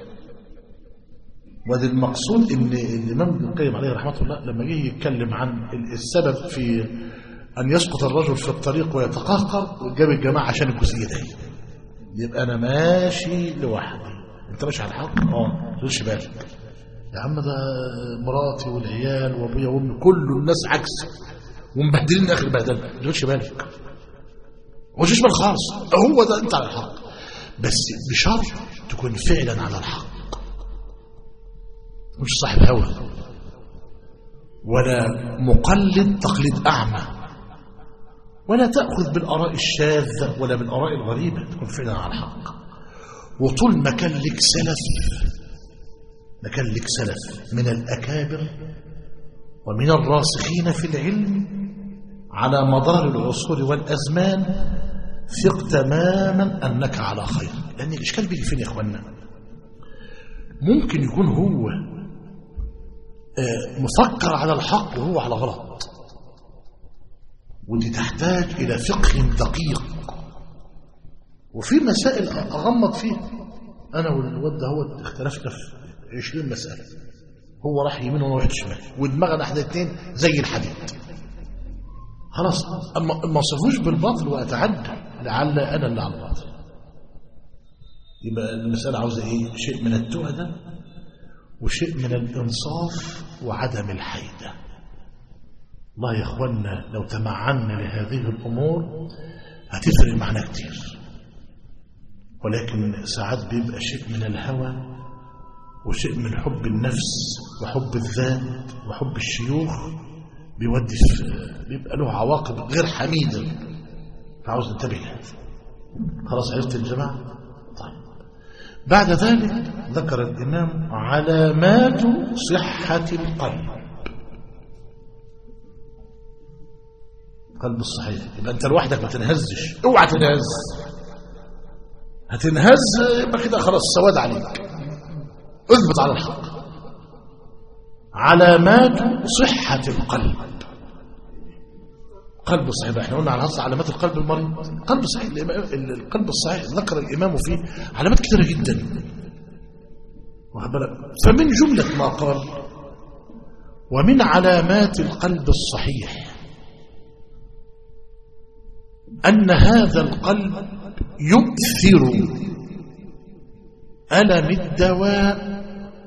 وده المقصود ان الامام ابن القيم عليه رحمه الله لما جه يتكلم عن السبب في ان يسقط الرجل في الطريق ويتقهقر وجاب الجماعه عشان الجزئيه دي يبقى انا ماشي لوحدي انت ماشي على الحق اه ما تقولش بالك يا عم ده مراتي والعيال وابويا وامي كل الناس عكس ومبهدلين اخر بهدله ما تقولش بالك ما تقولش بالك خالص هو ده انت على الحق بس بشرط تكون فعلا على الحق مش صاحب هوى ولا مقلد تقليد اعمى ولا تاخذ بالاراء الشاذه ولا بالاراء الغريبه تكون فعلا على الحق وطول ما كان لك سلف ما كان لك سلف من الأكابر ومن الراسخين في العلم على مدار العصور والأزمان ثق تماما أنك على خير لأن الإشكال بيجي فين يا إخوانا ممكن يكون هو آه، مفكر على الحق وهو على غلط ودي تحتاج إلى فقه دقيق وفي مسائل أغمض فيها أنا والواد ده هو اختلفنا في 20 مسألة هو راح يمين وانا واحد شمال ودماغنا احنا الاثنين زي الحديد خلاص اما ما صفوش بالباطل واتعدى لعل انا اللي على الباطل يبقى المسألة عاوزة إيه شيء من التؤدة وشيء من الإنصاف وعدم الحيدة الله يا إخوانا لو تمعنا لهذه الأمور هتفرق معنا كتير ولكن ساعات بيبقى شيء من الهوى وشيء من حب النفس وحب الذات وحب الشيوخ بيودي في بيبقى له عواقب غير حميدة فعاوز ننتبه لهذا خلاص عرفت الجماعة طيب بعد ذلك ذكر الإمام علامات صحة القلب قلب الصحيح يبقى أنت لوحدك ما تنهزش اوعى تنهز هتنهز يبقى كده خلاص سواد عليك اثبت على الحق علامات صحة القلب قلب الصحيح احنا قلنا على هذا علامات القلب المريض القلب الصحيح القلب الصحيح ذكر الإمام فيه علامات كثيرة جدا فمن جملة ما قال ومن علامات القلب الصحيح أن هذا القلب يؤثر ألم الدواء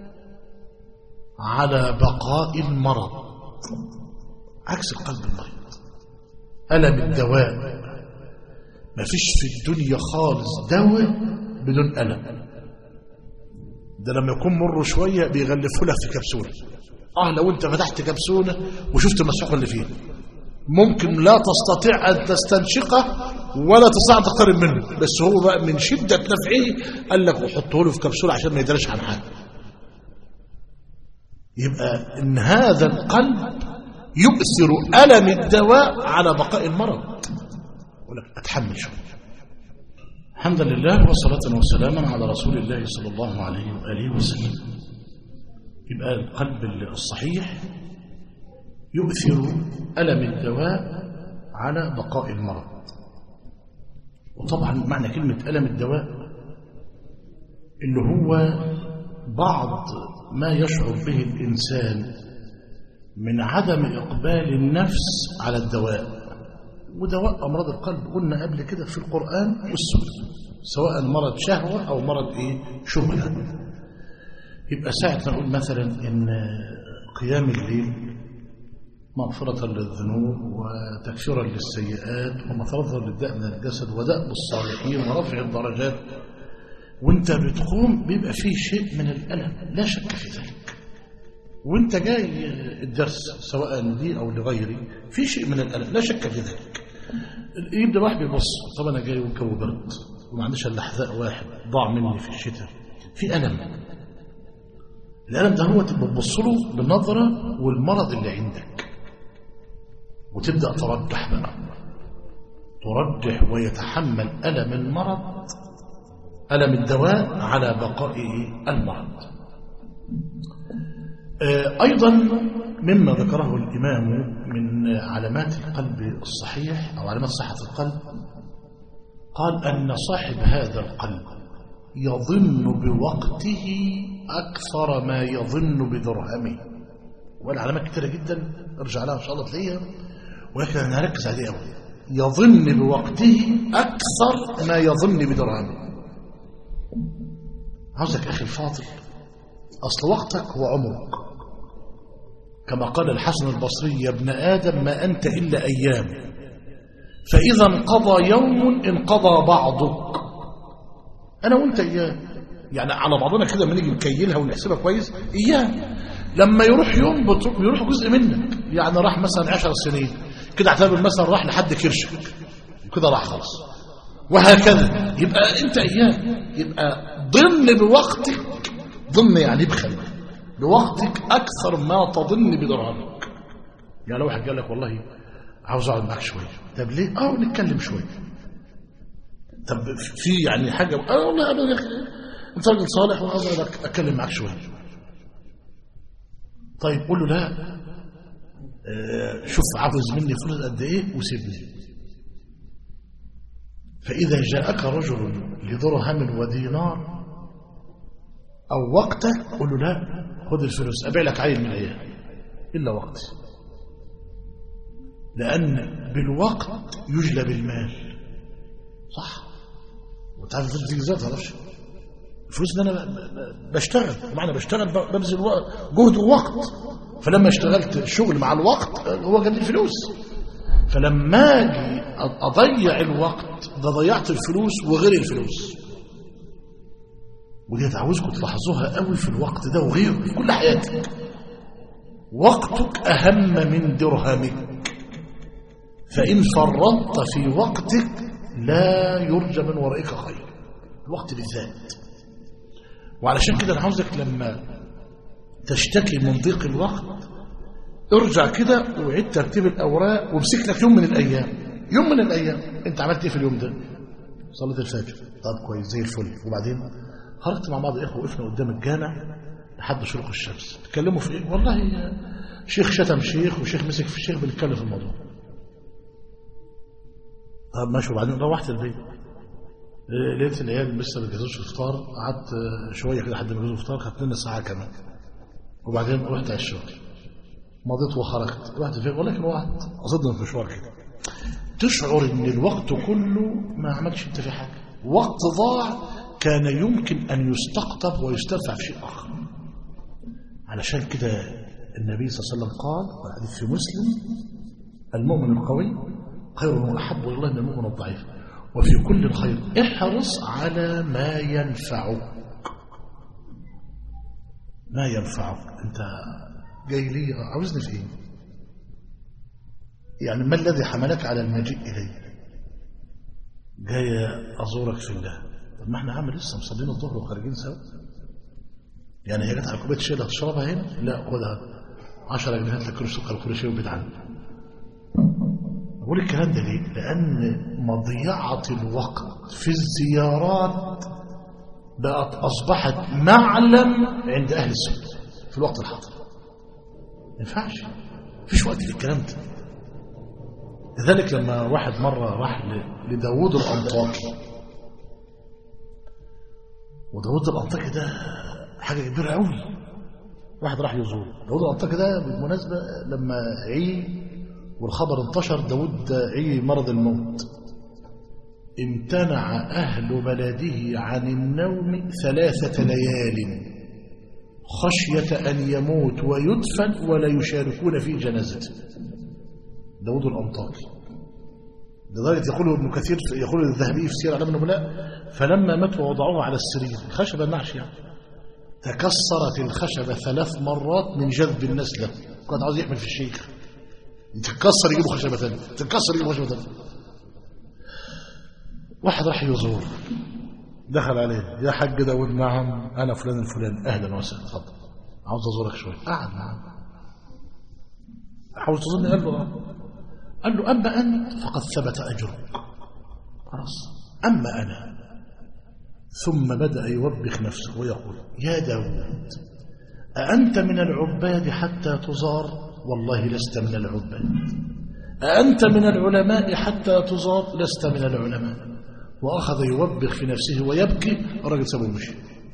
على بقاء المرض عكس القلب المريض ألم الدواء ما فيش في الدنيا خالص دواء بدون ألم ده لما يكون مر شوية بيغلفوا لك في كبسولة اه لو انت فتحت كبسولة وشفت المسحوق اللي فيها ممكن لا تستطيع أن تستنشقه ولا تستطيع تقرب منه بس هو بقى من شدة نفعه قال لك وحطه له في كبسولة عشان ما يدرش عن حاجة يبقى ان هذا القلب يؤثر ألم الدواء على بقاء المرض يقول لك اتحمل شوية الحمد لله والصلاة والسلام على رسول الله صلى الله عليه وآله وسلم يبقى القلب الصحيح يؤثر ألم الدواء على بقاء المرض وطبعا معنى كلمة ألم الدواء اللي هو بعض ما يشعر به الإنسان من عدم إقبال النفس على الدواء ودواء أمراض القلب قلنا قبل كده في القرآن والسنة سواء مرض شهوة أو مرض إيه شبهة يبقى ساعة نقول مثلا إن قيام الليل مغفرة للذنوب وتكفيرا للسيئات ومطردا للداء من الجسد ودأب الصالحين ورفع الدرجات وانت بتقوم بيبقى فيه شيء من الألم لا شك في ذلك وانت جاي الدرس سواء لي أو لغيري في شيء من الألم لا شك في ذلك يبدأ واحد بيبص طب أنا جاي والجو برد وما عنديش الا حذاء واحد ضاع مني في الشتاء في ألم الألم ده هو تبقى تبص له بالنظرة والمرض اللي عندك وتبدأ ترجح بقى ترجح ويتحمل ألم المرض ألم الدواء على بقاء المرض أيضا مما ذكره الإمام من علامات القلب الصحيح أو علامات صحة القلب قال أن صاحب هذا القلب يظن بوقته أكثر ما يظن بدرهمه والعلامات كثيرة جدا ارجع لها إن شاء الله تلاقيها ولكن أنا هركز عليه أوي يظن بوقته أكثر ما يظن بدرهمه عاوزك أخي الفاضل أصل وقتك هو عمرك كما قال الحسن البصري يا ابن آدم ما أنت إلا أيام فإذا انقضى يوم انقضى بعضك أنا وأنت إياه يعني على بعضنا كده لما نيجي نكيلها ونحسبها كويس إياه لما يروح يوم بيروح جزء منك يعني راح مثلا عشر سنين كده اعتبر مثلا راح لحد كرشك كده راح خلاص وهكذا يبقى انت اياه يبقى ضمن بوقتك ضمن يعني بخل بوقتك اكثر ما تظن بدرهمك يعني لو واحد قال لك والله عاوز اقعد معاك شويه طب ليه اه نتكلم شويه طب في يعني حاجه اه والله انا انت راجل صالح وعاوز اقعد اتكلم معاك شويه طيب قول له لا آه شوف عاوز مني فلوس قد ايه وسيبني فإذا جاءك رجل لدرهم ودينار أو وقتك قل له لا خذ الفلوس أبيع لك عين من أيام إلا وقتي لأن بالوقت يجلب المال صح وتعرف تجلب ازاي تعرفش الفلوس ده انا ب- ب- بشتغل ومعنى بشتغل ب- ببذل وق- جهد ووقت فلما اشتغلت الشغل مع الوقت هو جاب لي الفلوس فلما اجي أ- اضيع الوقت ده ضيعت الفلوس وغير الفلوس ودي عاوزكم تلاحظوها قوي في الوقت ده وغيره في كل حياتك وقتك اهم من درهمك فان فرطت في وقتك لا يرجى من ورائك خير الوقت بالذات وعلشان كده انا عاوزك لما تشتكي من ضيق الوقت ارجع كده وعيد ترتيب الاوراق وامسك لك يوم من الايام يوم من الايام انت عملت ايه في اليوم ده صلاه الفجر طب كويس زي الفل وبعدين خرجت مع بعض الاخوه وقفنا قدام الجامع لحد شروق الشمس تكلموا في ايه والله شيخ شتم شيخ وشيخ مسك في شيخ بنتكلم في الموضوع طب ماشي وبعدين روحت البيت لقيت العيال لسه ما بيجهزوش الفطار قعدت شويه كده لحد ما يجهزوا الفطار خدت لنا ساعه كمان وبعدين رحت على الشغل مضيت وخرجت رحت فين ولكن وقعدت قصدنا في مشوار كده تشعر ان الوقت كله ما عملش انت في حاجه وقت ضاع كان يمكن ان يستقطب ويستنفع في شيء اخر علشان كده النبي صلى الله عليه وسلم قال والحديث في مسلم المؤمن القوي خير واحب الى الله من المؤمن الضعيف وفي كل خير احرص على ما ينفعك ما ينفعك انت جاي لي عاوزني في ايه يعني ما الذي حملك على المجيء الي جاي ازورك في الله طب ما احنا عامل لسه مصلين الظهر وخارجين سوا يعني هي جت على كوبايه شاي هتشربها هنا لا خدها 10 جنيه هات لك كيلو سكر كل شيء وبيت عنك بقول الكلام ده ليه لان مضيعه الوقت في الزيارات بقت اصبحت معلم عند اهل السنه في الوقت الحاضر ما ينفعش مفيش وقت للكلام ده لذلك لما واحد مرة راح ل- لداود الأنطاكي وداود الأنطاكي ده حاجة كبيرة قوي واحد راح يزور داود الأنطاكي ده بالمناسبة لما عي والخبر انتشر داود عي مرض الموت امتنع أهل بلده عن النوم ثلاثة ليال خشية أن يموت ويدفن ولا يشاركون في جنازته داود الأنطاكي لدرجة يقول ابن كثير يقول الذهبي في سير أعلام النبلاء فلما مات ووضعوه على السرير الخشبة النعش يعني تكسرت الخشبة ثلاث مرات من جذب الناس له كان عاوز يحمل في الشيخ تتكسر يجيبوا خشبة ثانية تتكسر يجيبوا خشبة ثانية واحد راح يزور دخل عليه يا حاج داود نعم أنا فلان الفلان أهلا وسهلا اتفضل عاوز أزورك شوية قعد معاه حاول تظن قال له آه. قال له أما أنت فقد ثبت أجرك خلاص أما أنا ثم بدأ يوبخ نفسه ويقول يا داود أأنت من العباد حتى تزار والله لست من العباد أأنت من العلماء حتى تزار لست من العلماء وأخذ يوبخ في نفسه ويبكي الراجل سابه ومشي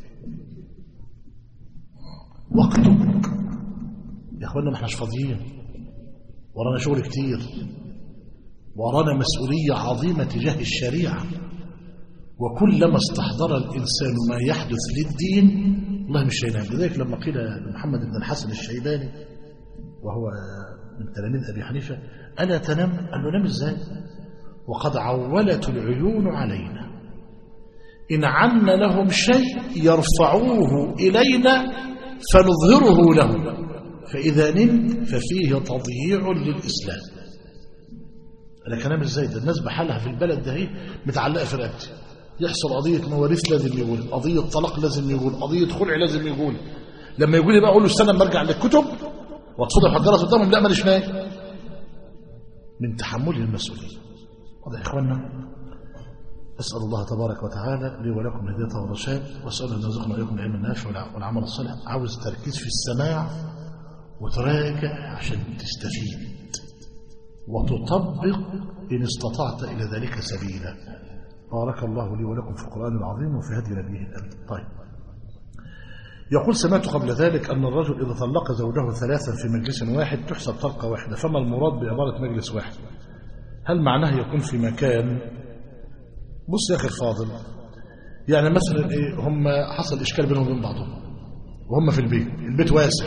وقتك يا اخوانا ما احناش فاضيين ورانا شغل كتير ورانا مسؤولية عظيمة تجاه الشريعة وكلما استحضر الإنسان ما يحدث للدين الله مش هينام لذلك لما قيل لمحمد بن الحسن الشيباني وهو من تلاميذ أبي حنيفة ألا تنام قال له نام إزاي وقد عولت العيون علينا إن عنا لهم شيء يرفعوه إلينا فنظهره لهم فإذا نمت ففيه تضييع للإسلام أنا كلام إزاي ده الناس بحالها في البلد ده هي متعلقة في رقبتي يحصل قضية مواريث لازم يقول قضية طلاق لازم يقول قضية خلع لازم يقول لما يقول لي بقى أقول له استنى اما ارجع للكتب واتفضل الجرس قدامهم لا ماليش نايم من تحمله المسؤولية واضح يا إخواننا أسأل الله تبارك وتعالى لي ولكم الهداية والرشاد وأسأل أن يرزقنا وإياكم العلم النافع والعمل الصالح عاوز تركيز في السماع وتراجع عشان تستفيد وتطبق إن استطعت إلى ذلك سبيلا بارك الله لي ولكم في القرآن العظيم وفي هدي نبيه الأمين طيب يقول سمعت قبل ذلك أن الرجل إذا طلق زوجه ثلاثا في مجلس واحد تحسب طلقة واحدة فما المراد بعبارة مجلس واحد هل معناه يكون في مكان بص يا أخي الفاضل يعني مثلا ايه هم حصل اشكال بينهم وبين بعضهم وهم في البيت البيت واسع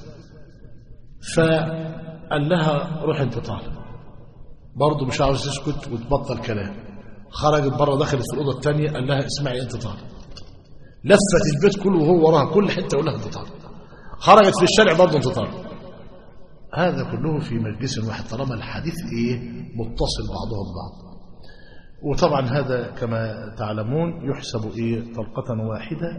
فقال لها روح انت طالب برضه مش عاوز تسكت وتبطل كلام خرجت بره دخلت في الاوضه الثانيه قال لها اسمعي انت طالب لفت البيت كله وهو وراها كل حته يقول لها انت طالب خرجت في الشارع برضه انت طالب هذا كله في مجلس واحد طالما الحديث ايه متصل بعضهم بعض وطبعا هذا كما تعلمون يحسب ايه طلقة واحدة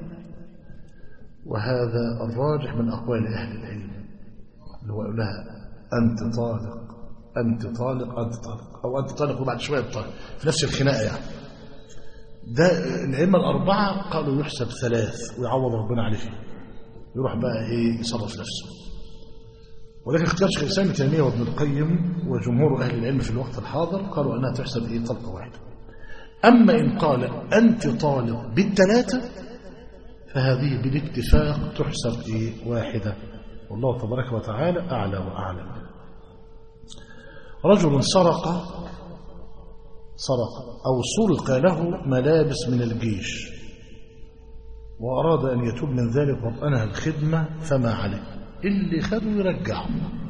وهذا الراجح من أقوال أهل العلم اللي هو يقول لها أنت طالق أنت طالق أنت طالق أو أنت طالق وبعد شوية طالق في نفس الخناقة يعني ده الأئمة الأربعة قالوا يحسب ثلاث ويعوض ربنا عليه فيه يروح بقى إيه يصرف نفسه ولكن اختيار شيخ الإسلام ابن تيمية وابن القيم وجمهور أهل العلم في الوقت الحاضر قالوا أنها تحسب إيه طلقة واحدة أما إن قال أنت طالق بالثلاثة فهذه بالاتفاق تحسب إيه واحدة والله تبارك وتعالى أعلى وأعلم رجل سرق سرق أو سرق له ملابس من الجيش وأراد أن يتوب من ذلك وأنهى الخدمة فما عليه اللي خده يرجعه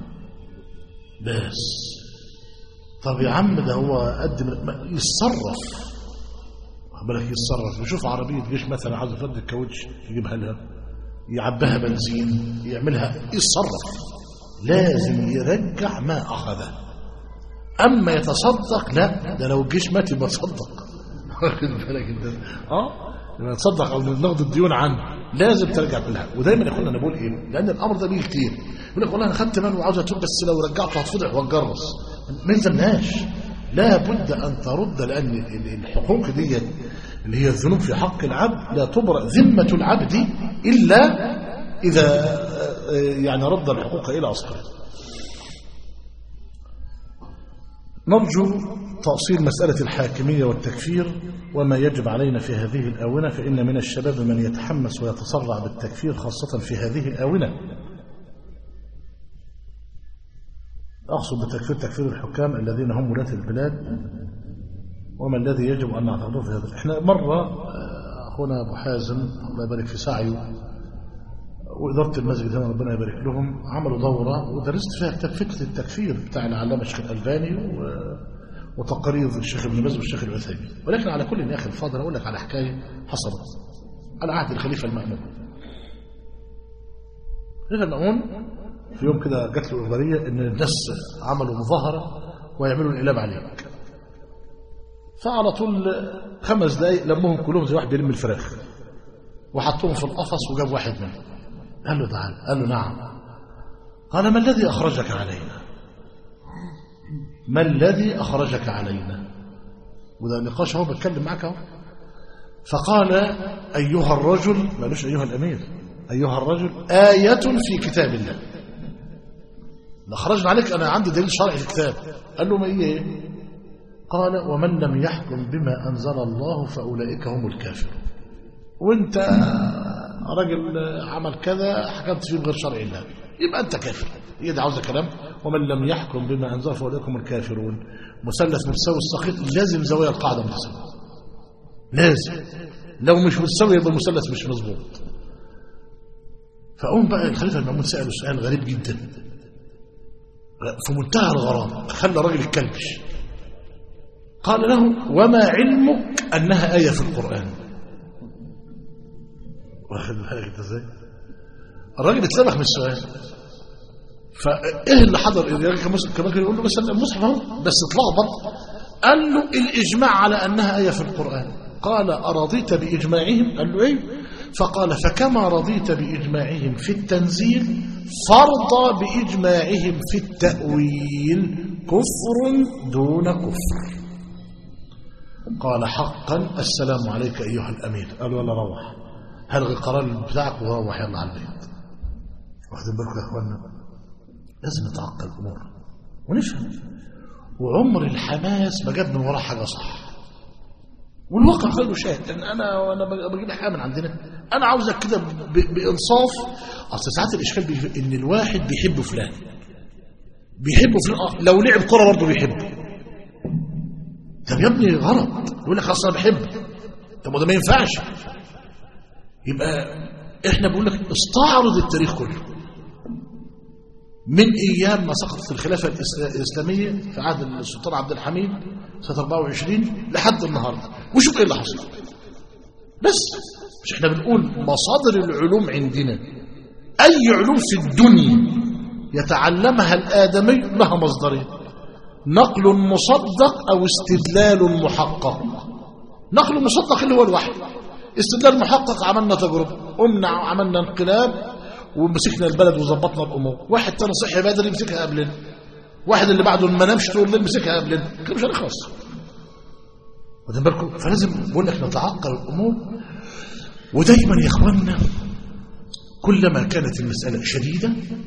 بس طب يا عم ده هو قد يتصرف بالك يتصرف يشوف عربية جيش مثلا عاوز يفضي الكاوتش يجيبها لها يعبها بنزين يعملها يتصرف لازم يرجع ما أخذه أما يتصدق لا ده لو الجيش مات يبقى تصدق واخد بالك انت اه لما تصدق او ناخد الديون عنه لازم ترجع كلها ودايما يا اخوانا انا بقول ايه لان الامر ده بيه كتير يقول لك والله انا خدت مال وعاوز اتوب بس لو رجعته هتفضح واتجرس ما يلزمناش لا بد ان ترد لان الحقوق دي اللي هي الذنوب في حق العبد لا تبرأ ذمة العبد إلا إذا يعني رد الحقوق إلى أصحابها نرجو تأصيل مسألة الحاكمية والتكفير وما يجب علينا في هذه الآونة فإن من الشباب من يتحمس ويتسرع بالتكفير خاصة في هذه الآونة أقصد بتكفير تكفير الحكام الذين هم ولاة البلاد وما الذي يجب أن نعتقده في هذا احنا مرة أخونا أبو حازم الله يبارك في سعيه وإدارة المسجد هنا ربنا يبارك لهم عملوا دورة ودرست فيها فكرة التكفير بتاع العلامة الشيخ الألباني و... وتقارير الشيخ ابن باز والشيخ العثيمين ولكن على كل يا أخي الفاضل أقول لك على حكاية حصلت على عهد الخليفة المأمون الخليفة المأمون في يوم كده جات له إخبارية إن الناس عملوا مظاهرة ويعملوا الإقلاب عليك فعلى طول خمس دقايق لمهم كلهم زي واحد بيلم الفراخ وحطوهم في القفص وجاب واحد منهم قال له تعال قال له نعم قال ما الذي أخرجك علينا ما الذي أخرجك علينا وده نقاش هو بتكلم معك اهو فقال أيها الرجل مالوش أيها الأمير أيها الرجل آية في كتاب الله أخرجنا عليك أنا عندي دليل شرعي في الكتاب قال له ما إيه قال ومن لم يحكم بما أنزل الله فأولئك هم الكافرون وانت راجل عمل كذا حكمت فيه بغير شرع الله يبقى انت كافر هي دي عاوزه كلام ومن لم يحكم بما انزل فاولئك هم الكافرون مثلث متساوي السقيط لازم زوايا القاعده متساويه لازم لو مش متساوي يبقى المثلث مش مظبوط فقوم بقى الخليفه المأمون سأله سؤال غريب جدا في منتهى الغرام خلى راجل يتكلمش قال له وما علمك انها ايه في القران واخد بالك انت ازاي الراجل اتسبح من السؤال فايه اللي حضر الراجل كان كمان كان يقول له بس المصحف اهو بس اتلخبط قال له الاجماع على انها ايه في القران قال ارضيت باجماعهم قال له ايه فقال فكما رضيت باجماعهم في التنزيل فرض باجماعهم في التاويل كفر دون كفر قال حقا السلام عليك ايها الامير قال ولا روح هلغي القرار بتاعك وروح يلا على البيت واخدين بالكم يا اخوانا لازم نتعقل الامور ونفهم وعمر الحماس ما جاب من وراه حاجه صح والواقع خير شاهد ان انا وانا بجيب حاجه من عندنا انا عاوزك كده بانصاف اصل ساعات الاشكال بي ان الواحد بيحب فلان بيحب فلان لو لعب كره برضه بيحبه طب يا ابني غلط يقول لك اصل انا بحبه طب وده ما ينفعش يبقى احنا بقول لك استعرض التاريخ كله من ايام ما سقطت الخلافه الإسلا- الاسلاميه في عهد السلطان عبد الحميد سنه 24 لحد النهارده وشوف ايه اللي حصل بس مش احنا بنقول مصادر العلوم عندنا اي علوم في الدنيا يتعلمها الادمي لها مصدرين نقل مصدق او استدلال محقق نقل مصدق اللي هو الوحي استدلال محقق عملنا تجربه قمنا عملنا انقلاب ومسكنا البلد وظبطنا الامور واحد تاني صحي بدري مسكها قبلنا واحد اللي بعده ما نامش طول الليل مسكها قبلنا كده مش هنخلص واخدين بالكم فلازم بقول لك نتعقل الامور ودايما يا اخواننا كلما كانت المساله شديده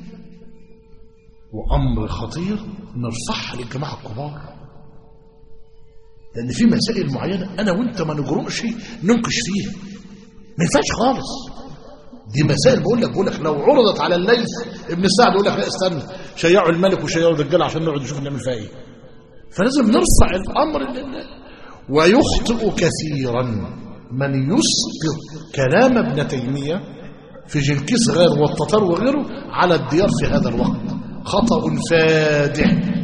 وامر خطير نرفعها للجماعه الكبار لان في مسائل معينه انا وانت ما نجرؤش ننقش فيها ما ينفعش خالص دي مسائل بقول لك بقول لك لو عرضت على الليث ابن سعد يقول لك لا استنى شيعوا الملك وشيعوا الرجاله عشان نقعد نشوف نعمل فيها ايه فلازم نرفع الامر لله ويخطئ كثيرا من يسقط كلام ابن تيميه في جنكيز غير والتتار وغيره على الديار في هذا الوقت خطأ فادح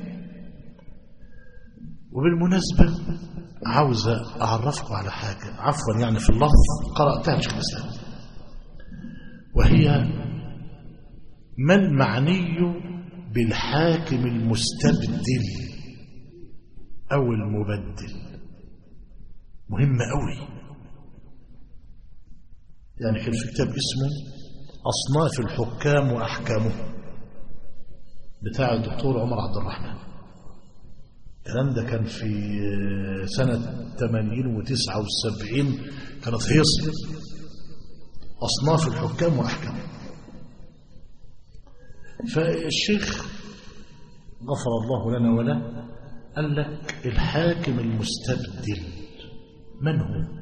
وبالمناسبة عاوز أعرفكم على حاجة عفوا يعني في اللفظ قرأتها شيخ الإسلام وهي ما المعني بالحاكم المستبدل أو المبدل مهمة أوي يعني كان في كتاب اسمه أصناف الحكام وأحكامهم بتاع الدكتور عمر عبد الرحمن الكلام ده كان في سنة 80 و79 كانت هيصة أصناف الحكام وأحكامهم فالشيخ غفر الله لنا وله قال لك الحاكم المستبدل من هو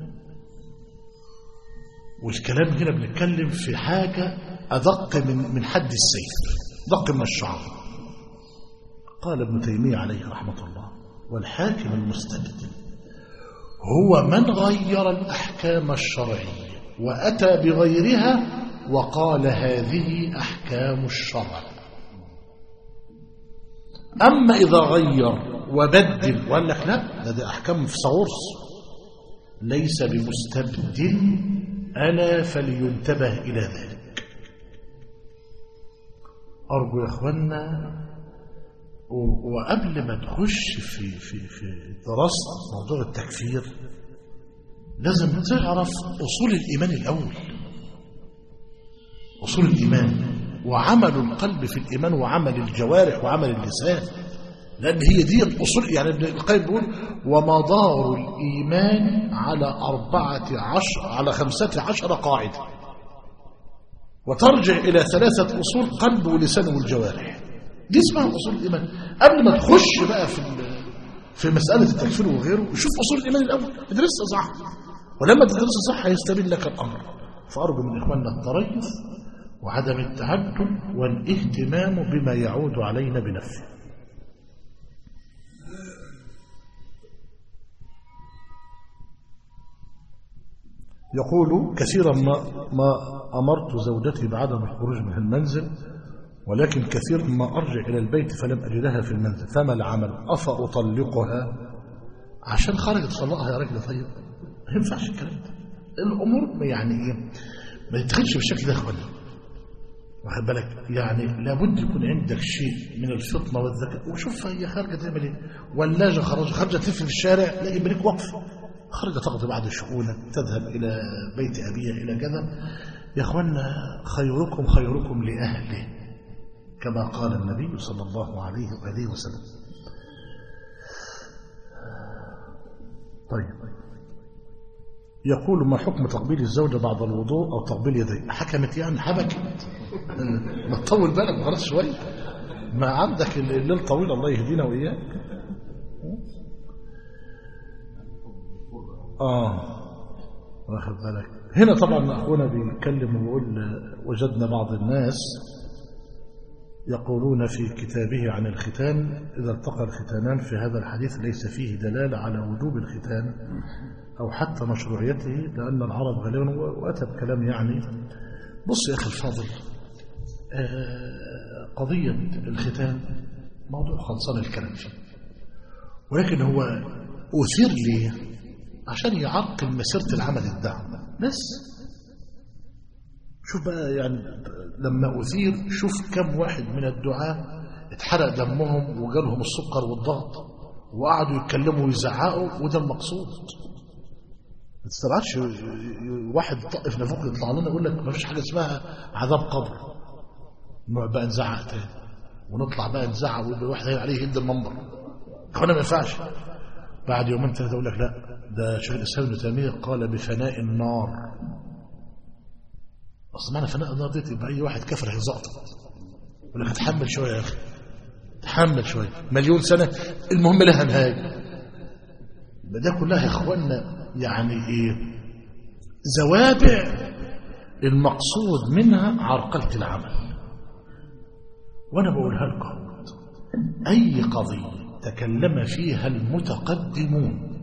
والكلام هنا بنتكلم في حاجة أدق من من حد السيف دق من الشعر قال ابن تيمية عليه رحمة الله والحاكم المستبدل هو من غير الأحكام الشرعية وأتى بغيرها وقال هذه أحكام الشرع أما إذا غير وبدل وقال لك لا ده, ده أحكام في صورس ليس بمستبدل ألا فلينتبه إلى ذلك أرجو يا أخوانا وقبل ما تخش في في في دراسة موضوع التكفير لازم تعرف أصول الإيمان الأول أصول الإيمان وعمل القلب في الإيمان وعمل الجوارح وعمل اللسان لأن هي دي الأصول يعني ابن القيم بيقول ومدار الإيمان على أربعة عشر على خمسة عشر قاعدة وترجع إلى ثلاثة أصول قلب ولسان والجوارح دي اسمها أصول الإيمان قبل ما تخش بقى في في مسألة التكفير وغيره شوف أصول الإيمان الأول ادرسها صح ولما تدرسها صح هيستبين لك الأمر فأرجو من إخواننا التريث وعدم التعجل والاهتمام بما يعود علينا بنفسه يقول كثيرا ما, ما أمرت زوجتي بعدم الخروج من المنزل ولكن كثيرا ما أرجع إلى البيت فلم أجدها في المنزل فما العمل أفأطلقها عشان خرجت طلقها يا راجل طيب ما ينفعش الكلام ده الأمور يعني إيه ما يتخدش بالشكل ده أخواني واخد بالك يعني لابد يكون عندك شيء من الفطنه والذكاء وشوف هي خارجه تعمل ايه ولاجه خرج خارجه تلف في الشارع لا يبقى واقفه خارجه تقضي بعض شؤونك تذهب الى بيت ابيها الى كذا يا اخوانا خيركم خيركم لاهله كما قال النبي صلى الله عليه واله وسلم طيب يقول ما حكم تقبيل الزوجة بعد الوضوء أو تقبيل يديه حكمت يعني حبكت ما تطول بالك خلاص شوية ما عندك الليل طويل الله يهدينا وإياك آه واخد بالك هنا طبعا أخونا بيتكلم ويقول وجدنا بعض الناس يقولون في كتابه عن الختان إذا التقى الختانان في هذا الحديث ليس فيه دلالة على وجوب الختان أو حتى مشروعيته لأن العرب غالبا وأتى بكلام يعني بص يا أخي الفاضل آه، قضية الختان موضوع خلصان الكلام فيه ولكن هو أثير ليه عشان يعرقل مسيرة العمل الدعوة بس شوف بقى يعني لما أثير شوف كم واحد من الدعاة اتحرق دمهم وجالهم السكر والضغط وقعدوا يتكلموا ويزعقوا وده المقصود ما تستبعدش واحد طقف نافوق يطلع لنا يقول لك ما فيش حاجه اسمها عذاب قبر نقعد بقى نزعق تاني ونطلع بقى نزعق ويبقى الواحد هيبقى عليه يد المنبر اخوانا ما ينفعش بعد يومين ثلاثه يقول لك لا ده شيخ الاسلام ابن تيميه قال بفناء النار اصل معنى فناء النار دي يبقى اي واحد كفر هيزقطط يقول لك اتحمل شويه يا اخي تحمل شويه مليون سنه المهم لها نهايه يبقى ده كلها يا اخوانا يعني ايه زوابع المقصود منها عرقله العمل وانا بقولها لكم اي قضيه تكلم فيها المتقدمون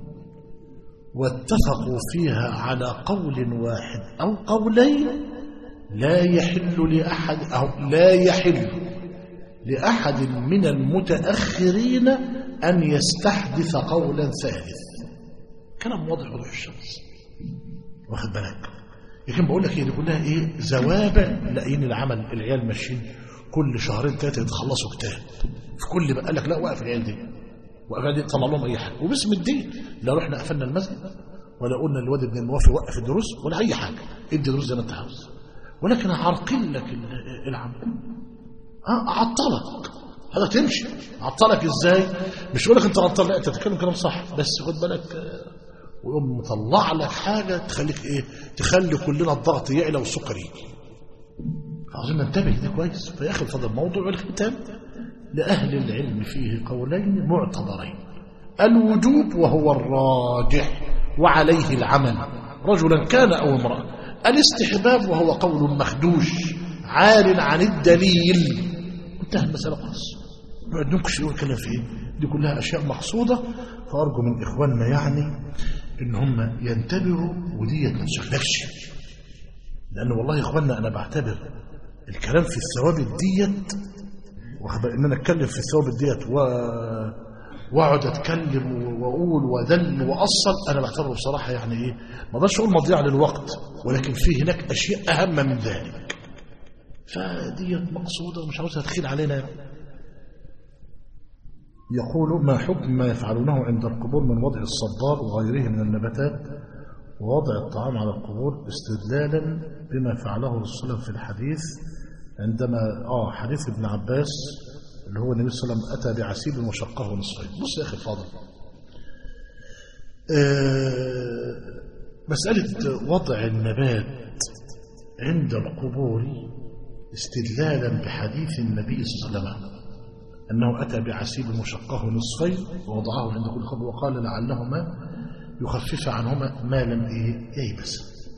واتفقوا فيها على قول واحد او قولين لا يحل لاحد او لا يحل لاحد من المتاخرين ان يستحدث قولا ثالث كلام واضح وضوح الشمس واخد بالك لكن بقول لك ايه دي كلها ايه زوابع لاقيين العمل العيال ماشيين كل شهرين ثلاثه يتخلصوا كتاب في كل بقى قال لك لا وقف العيال دي وقف العيال دي طلع لهم اي حاجه وباسم الدين لا رحنا قفلنا المسجد ولا قلنا للواد ابن الموافي وقف الدروس ولا اي حاجه ادي دروس زي ما انت عاوز ولكن هعرقل لك العمل اه اعطلك هذا تمشي اعطلك ازاي مش يقول لك انت عطل لا انت تتكلم كلام صح بس خد بالك ويقوم مطلع لك حاجه تخليك ايه تخلي كلنا الضغط يعلى والسكر يجي عاوزين ننتبه ده كويس فيا اخي الفضل موضوع الختام لاهل العلم فيه قولين معتبرين الوجوب وهو الراجح وعليه العمل رجلا كان او امراه الاستحباب وهو قول مخدوش عار عن الدليل انتهى المساله خلاص نقعد ننكش ونتكلم في ايه دي كلها اشياء مقصوده فارجو من اخواننا يعني ان هم ينتبهوا وديت ما تشغلكش لان والله يا اخواننا انا بعتبر الكلام في الثوابت ديت ان انا اتكلم في الثوابت ديت و واقعد اتكلم واقول واذل واصل انا بعتبره بصراحه يعني ايه ما اقدرش اقول مضيعه للوقت ولكن في هناك اشياء اهم من ذلك فديت مقصوده ومش عاوزها تخيل علينا يقول ما حكم ما يفعلونه عند القبور من وضع الصبار وغيره من النباتات ووضع الطعام على القبور استدلالا بما فعله الرسول في الحديث عندما اه حديث ابن عباس اللي هو النبي صلى الله عليه وسلم اتى بعسيب وشقه نصفين بص يا اخي الفاضل آه مساله وضع النبات عند القبور استدلالا بحديث النبي صلى الله عليه وسلم أنه أتى بعسيب مشقه نصفين ووضعه عند كل قبر وقال لعلهما يخفف عنهما ما لم إيه ييبس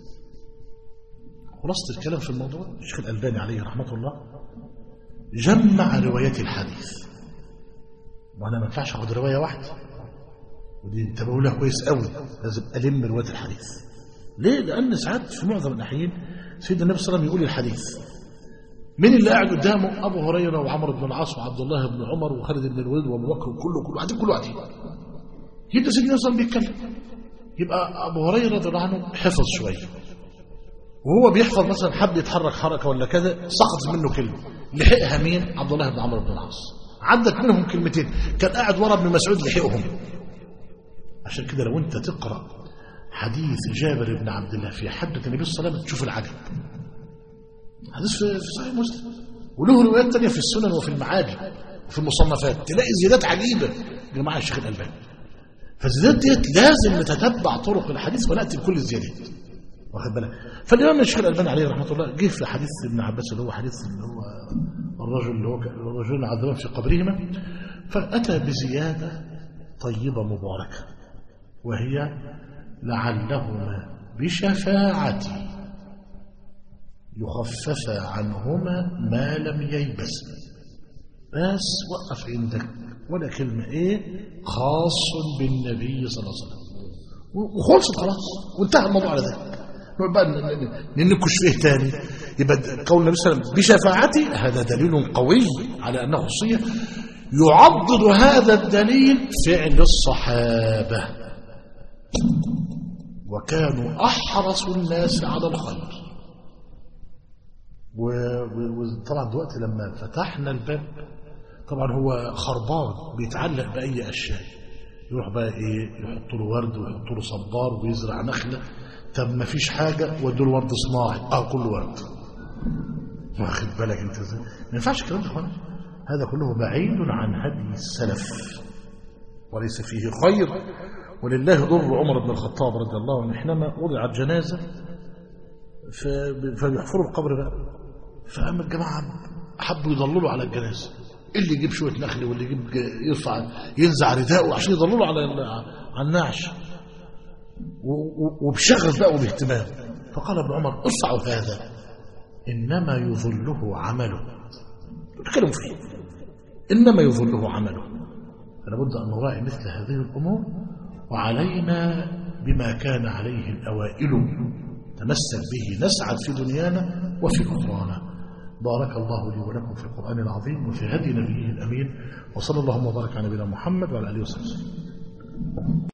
خلاصة الكلام في الموضوع الشيخ الألباني عليه رحمة الله جمع روايات الحديث وأنا ما ينفعش أخذ رواية واحدة ودي انتبهوا لها كويس قوي لازم ألم روايات الحديث ليه؟ لأن ساعات في معظم الأحيان سيدنا النبي صلى الله عليه وسلم يقول الحديث مين اللي قاعد قدامه ابو هريره وعمرو بن العاص وعبد الله بن عمر وخالد بن الوليد وابو بكر وكله كله قاعدين كله قاعدين يبدا سيدنا صلى بيتكلم يبقى ابو هريره رضي الله عنه حفظ شويه وهو بيحفظ مثلا حب يتحرك حركه ولا كذا سقط منه كلمه لحقها مين عبد الله بن عمرو بن العاص عدت منهم كلمتين كان قاعد ورا ابن مسعود لحقهم عشان كده لو انت تقرا حديث جابر بن عبد الله في حدث النبي صلى الله عليه وسلم تشوف العجب حديث في صحيح مسلم وله روايات تانية في السنن وفي المعاجم وفي المصنفات تلاقي زيادات عجيبة يا جماعة الشيخ الألباني فالزيادات ديت لازم نتتبع طرق الحديث ونأتي بكل الزيادات واخد بالك فالإمام الشيخ الألباني عليه رحمة الله جه في حديث ابن عباس اللي هو حديث اللي هو الرجل اللي هو الرجل عذبان في قبرهما فأتى بزيادة طيبة مباركة وهي لعلهما بشفاعتي يخفف عنهما ما لم ييبس بس وقف عندك ولا كلمة ايه خاص بالنبي صلى الله عليه وسلم وخلصت خلاص وانتهى الموضوع على ذلك نقعد بقى ن- ن- ننكش فيه تاني يبقى قول النبي صلى الله عليه وسلم بشفاعتي هذا دليل قوي على انه خصيه يعضد هذا الدليل فعل الصحابه وكانوا احرص الناس على الخير و- و- وطبعا دلوقتي لما فتحنا الباب طبعا هو خربان بيتعلق باي اشياء يروح بقى ايه يحط له ورد ويحط له صبار ويزرع نخله طب ما فيش حاجه ودوا له ورد صناعي اه كله ورد واخد بالك انت ازاي ما ينفعش الكلام ده يا اخوانا. هذا كله بعيد عن هدي السلف وليس فيه خير ولله ضر عمر بن الخطاب رضي الله عنه حينما وضعت جنازه ف- فبيحفروا القبر بقى فقام الجماعه حبوا يضللوا على الجنازه اللي يجيب شويه نخل واللي يجيب ج- يرفع ينزع رداءه عشان يضللوا على ال- على النعش و- و- وبشغف بقى وباهتمام فقال ابن عمر ارفعوا هذا انما يظله عمله تتكلموا فيه انما يظله عمله فلابد ان نراعي مثل هذه الامور وعلينا بما كان عليه الاوائل تمسك به نسعد في دنيانا وفي اخرانا بارك الله لي ولكم في القران العظيم وفي هدي نبيه الامين وصلى اللهم وبارك على نبينا محمد وعلى اله وصحبه وسلم